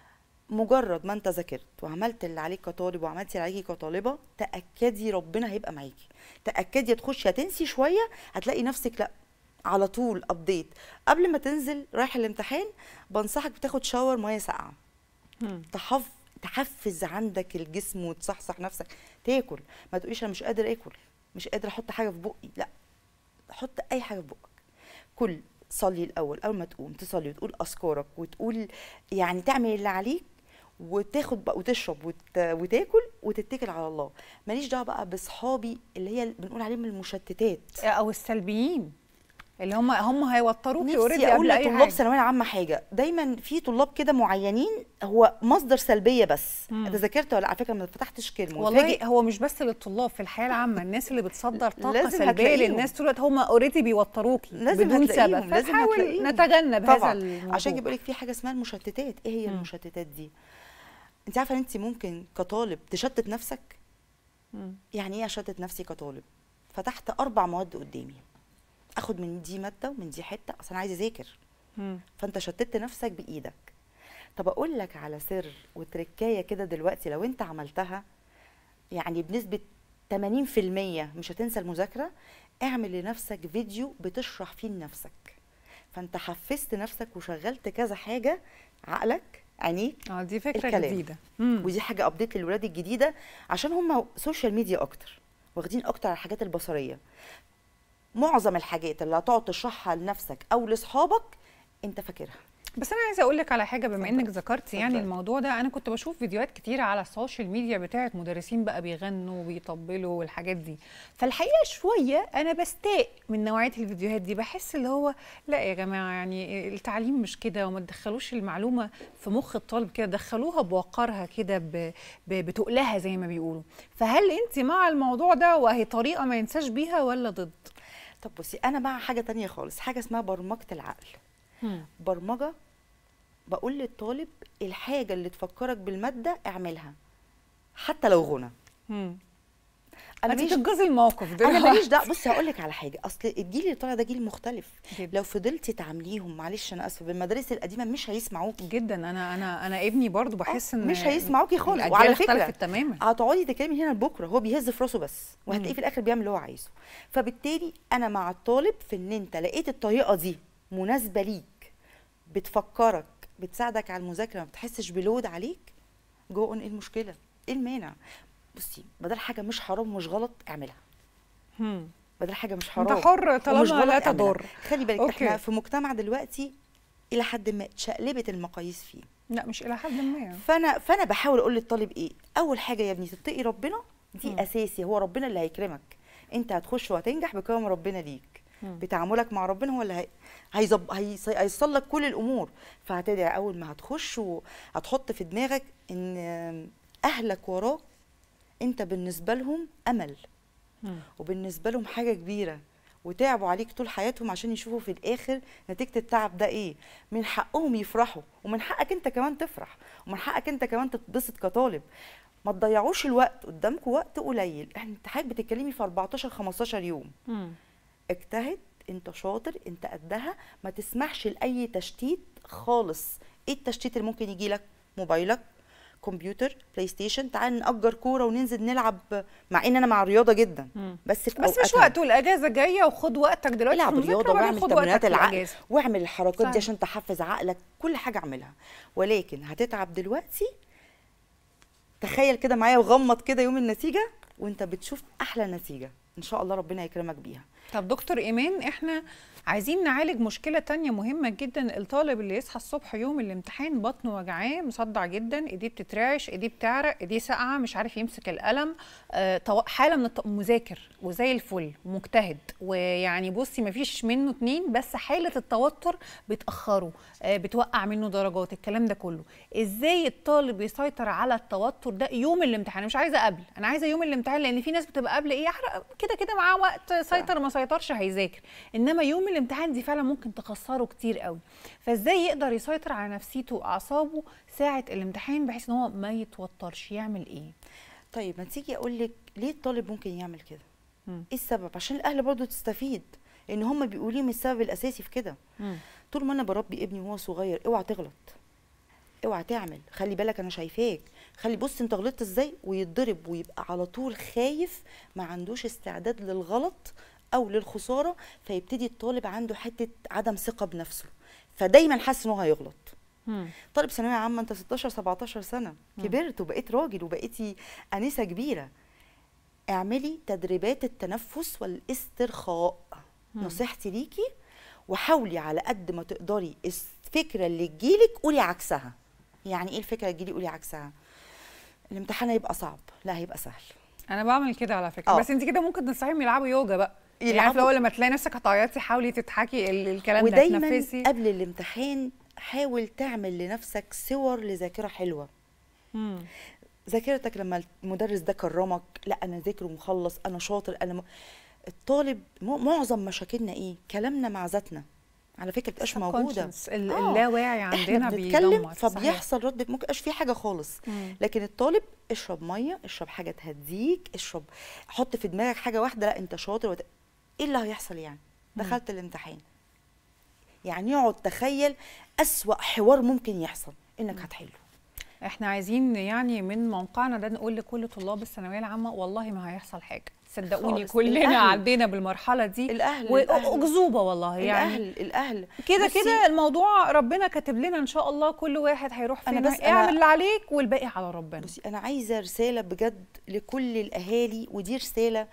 مجرد ما انت ذاكرت وعملت اللي عليك كطالب وعملتي اللي عليكي كطالبه تاكدي ربنا هيبقى معاكي تاكدي تخشي هتنسي شويه هتلاقي نفسك لا على طول ابديت قبل ما تنزل رايح الامتحان بنصحك بتاخد شاور ميه ساقعه مم. تحف تحفز عندك الجسم وتصحصح نفسك تاكل ما تقوليش انا مش قادر اكل مش قادر احط حاجه في بقي لا حط اي حاجه في بقك كل صلي الاول اول ما تقوم تصلي وتقول اذكارك وتقول يعني تعمل اللي عليك وتاخد بقى وتشرب وت... وتاكل وتتكل على الله ماليش دعوه بقى باصحابي اللي هي بنقول عليهم المشتتات او السلبيين اللي هم هم هيوتروكي نفسي اوريدي اقول قبل اي لطلاب حاجه ثانويه عامه حاجه دايما في طلاب كده معينين هو مصدر سلبيه بس مم. انت ذاكرت ولا على فكره ما فتحتش كلمه والله وتفاجئ هو مش بس للطلاب في الحياه العامه الناس اللي بتصدر طاقه لازم سلبيه هتلاقيهم. للناس طول الوقت هم اوريدي بيوتروكي لازم بدون هتلاقيهم، سبب لازم فنحاول هتلاقيهم. نتجنب هذا طبعا الموضوع عشان كده بقول لك في حاجه اسمها المشتتات ايه هي مم. المشتتات دي انت عارفه ان انت ممكن كطالب تشتت نفسك مم. يعني ايه اشتت نفسي كطالب فتحت اربع مواد قدامي اخد من دي ماده ومن دي حته اصل انا عايزه اذاكر مم. فانت شتت نفسك بايدك طب اقول لك على سر وتركايه كده دلوقتي لو انت عملتها يعني بنسبه 80% مش هتنسى المذاكره اعمل لنفسك فيديو بتشرح فيه لنفسك فانت حفزت نفسك وشغلت كذا حاجه عقلك عينيك اه دي فكره الكلام. جديده مم. ودي حاجه ابديت للولاد الجديده عشان هم سوشيال ميديا اكتر واخدين اكتر على الحاجات البصريه معظم الحاجات اللي هتقعد تشرحها لنفسك او لاصحابك انت فاكرها بس انا عايزه اقول لك على حاجه بما انك ذكرتي يعني اتفضلي. الموضوع ده انا كنت بشوف فيديوهات كتيره على السوشيال ميديا بتاعه مدرسين بقى بيغنوا وبيطبلوا والحاجات دي فالحقيقه شويه انا بستاء من نوعيه الفيديوهات دي بحس اللي هو لا يا جماعه يعني التعليم مش كده وما تدخلوش المعلومه في مخ الطالب كده دخلوها بوقارها كده ب- ب- بتقلها زي ما بيقولوا فهل انت مع الموضوع ده وهي طريقه ما ينساش بيها ولا ضد طب بصي انا مع حاجه تانية خالص حاجه اسمها برمجه العقل برمجه بقول للطالب الحاجه اللي تفكرك بالماده اعملها حتى لو غنى مم. انا انت ماليش بتنقذي الموقف انا دلوقتي. ماليش دعوه بصي هقول لك على حاجه اصل الجيل اللي طالع ده جيل مختلف جدا. لو فضلتي تعامليهم معلش انا اسفه بالمدارس القديمه مش هيسمعوكي جدا انا انا انا ابني برضو بحس ان مش هيسمعوكي خالص الأجيال وعلى فكره اختلفت تماما هتقعدي تتكلمي هنا لبكره هو بيهز في راسه بس وهتلاقيه مم. في الاخر بيعمل اللي هو عايزه فبالتالي انا مع الطالب في ان انت لقيت الطريقه دي مناسبه ليك بتفكرك بتساعدك على المذاكره ما بتحسش بلود عليك جو اون ايه المشكله ايه المانع بصي بدل حاجه مش حرام ومش غلط اعملها هم. بدل حاجه مش حرام انت حر ومش طالما غلط لا اعملها. تضر خلي بالك أوكي. احنا في مجتمع دلوقتي الى حد ما اتشقلبت المقاييس فيه لا مش الى حد ما فانا فانا بحاول اقول للطالب ايه اول حاجه يا ابني تتقي ربنا دي مم. اساسي هو ربنا اللي هيكرمك انت هتخش وهتنجح بكرم ربنا ليك مم. بتعاملك مع ربنا هو اللي هي... هيزب... هيص... هيصل لك كل الامور فهتدعي اول ما هتخش وهتحط في دماغك ان اهلك وراك انت بالنسبه لهم امل مم. وبالنسبه لهم حاجه كبيره وتعبوا عليك طول حياتهم عشان يشوفوا في الاخر نتيجه التعب ده ايه من حقهم يفرحوا ومن حقك انت كمان تفرح ومن حقك انت كمان تتبسط كطالب ما تضيعوش الوقت قدامكم وقت قليل احنا انت حضرتك بتتكلمي في 14 15 يوم مم. اجتهد انت شاطر انت قدها ما تسمحش لاي تشتيت خالص ايه التشتيت اللي ممكن يجي لك موبايلك كمبيوتر بلاي ستيشن تعال نأجر كوره وننزل نلعب مع ان انا مع الرياضه جدا مم. بس في بس مش أوقاتها. وقته الاجازه جايه وخد وقتك دلوقتي العب في المذاكرة رياضه وبعدين واعمل خد تمرينات وقتك في العقل الأجازة. واعمل الحركات صحيح. دي عشان تحفز عقلك كل حاجه اعملها ولكن هتتعب دلوقتي تخيل كده معايا وغمض كده يوم النتيجه وانت بتشوف احلى نتيجه ان شاء الله ربنا يكرمك بيها طب دكتور ايمان احنا عايزين نعالج مشكله تانية مهمه جدا الطالب اللي يصحى الصبح يوم الامتحان بطنه وجعاه مصدع جدا ايديه بتترعش ايديه بتعرق ايديه ساقعه مش عارف يمسك القلم آه طو- حاله من الط... مذاكر وزي الفل ومجتهد ويعني بصي مفيش منه اتنين بس حاله التوتر بتاخره آه بتوقع منه درجات الكلام ده كله ازاي الطالب يسيطر على التوتر ده يوم الامتحان أنا مش عايزه قبل انا عايزه يوم الامتحان لان في ناس بتبقى قبل ايه يحرق كده كده معاه وقت سيطر ما سيطرش هيذاكر انما يوم الامتحان دي فعلا ممكن تخسره كتير قوي فازاي يقدر يسيطر على نفسيته واعصابه ساعه الامتحان بحيث ان هو ما يتوترش يعمل ايه طيب ما تيجي اقول لك ليه الطالب ممكن يعمل كده مم. ايه السبب عشان الاهل برضو تستفيد ان هم بيقولوا لي من السبب الاساسي في كده مم. طول ما انا بربي ابني وهو صغير اوعى تغلط اوعى تعمل خلي بالك انا شايفاك خلي بص انت غلطت ازاي ويتضرب ويبقى على طول خايف ما عندوش استعداد للغلط او للخساره فيبتدي الطالب عنده حته عدم ثقه بنفسه فدايما حاسس ان هو هيغلط مم. طالب ثانويه عامه انت 16 17 سنه كبرت وبقيت راجل وبقيتي انسه كبيره اعملي تدريبات التنفس والاسترخاء نصيحتي ليكي وحاولي على قد ما تقدري الفكره اللي تجيلك قولي عكسها يعني ايه الفكره اللي تجيلي قولي عكسها الامتحان هيبقى صعب لا هيبقى سهل انا بعمل كده على فكره آه. بس انت كده ممكن تنصحيهم يلعبوا يوجا بقى يعني يلعبوا- في الاول لما تلاقي نفسك هتعيطي حاولي تضحكي ال- الكلام ده ودايما تنفسي قبل الامتحان حاول تعمل لنفسك صور لذاكره حلوه مم. ذاكرتك لما المدرس ده كرمك لا انا ذاكر ومخلص انا شاطر انا م... الطالب م... معظم مشاكلنا ايه كلامنا مع ذاتنا على فكره بتبقاش موجوده subconscious، ال- آه. اللاواعي عندنا احنا بنتكلم بيدمر صحيح. فبيحصل رد ممكن يبقاش في حاجه خالص مم. لكن الطالب اشرب ميه اشرب حاجه تهديك اشرب حط في دماغك حاجه واحده لا انت شاطر وت... ايه اللي هيحصل يعني دخلت الامتحان يعني يقعد تخيل اسوا حوار ممكن يحصل انك هتحله احنا عايزين يعني من موقعنا ده نقول لكل طلاب الثانويه العامه والله ما هيحصل حاجه صدقوني خالص. كلنا الأهل. عدينا بالمرحله دي الأهل- الأهل. واكذوبه والله يعني الاهل الاهل كده بصي، كده الموضوع ربنا كاتب لنا ان شاء الله كل واحد هيروح أنا فين بس أنا- اعمل اللي عليك والباقي على ربنا بصي انا عايزه رساله بجد لكل الاهالي ودي رساله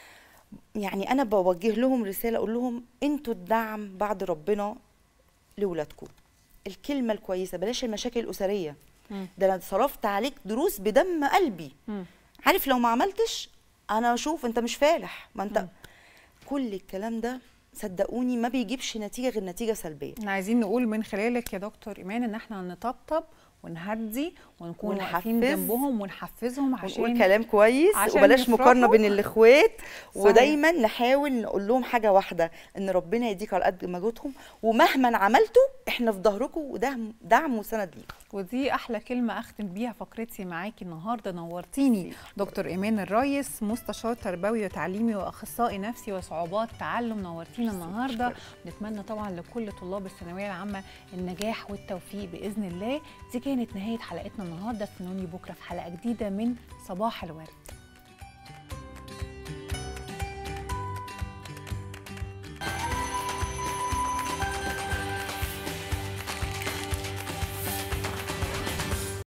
يعني انا بوجه لهم رساله اقول لهم انتوا الدعم بعد ربنا لاولادكم الكلمه الكويسه بلاش المشاكل الاسريه مم. ده انا صرفت عليك دروس بدم قلبي مم. عارف لو ما عملتش انا اشوف انت مش فالح ما انت مم. كل الكلام ده صدقوني ما بيجيبش نتيجه غير نتيجه سلبيه احنا عايزين نقول من خلالك يا دكتور ايمان ان احنا نطبطب ونهدي ونكون ونحفز. واقفين جنبهم ونحفزهم عشان ونقول كلام كويس عشان وبلاش يفرحوا. مقارنه بين الاخوات صحيح. ودايما نحاول نقول لهم حاجه واحده ان ربنا يديك على قد مجهودهم ومهما عملتوا احنا في ظهركم وده دعم وسند ليكم ودي احلى كلمه اختم بيها فقرتي معاكي النهارده نورتيني دكتور ايمان الريس مستشار تربوي وتعليمي واخصائي نفسي وصعوبات تعلم نورتينا النهارده نتمنى طبعا لكل طلاب الثانويه العامه النجاح والتوفيق باذن الله دي كانت نهايه حلقتنا النهارده استنوني بكره في حلقه جديده من صباح الورد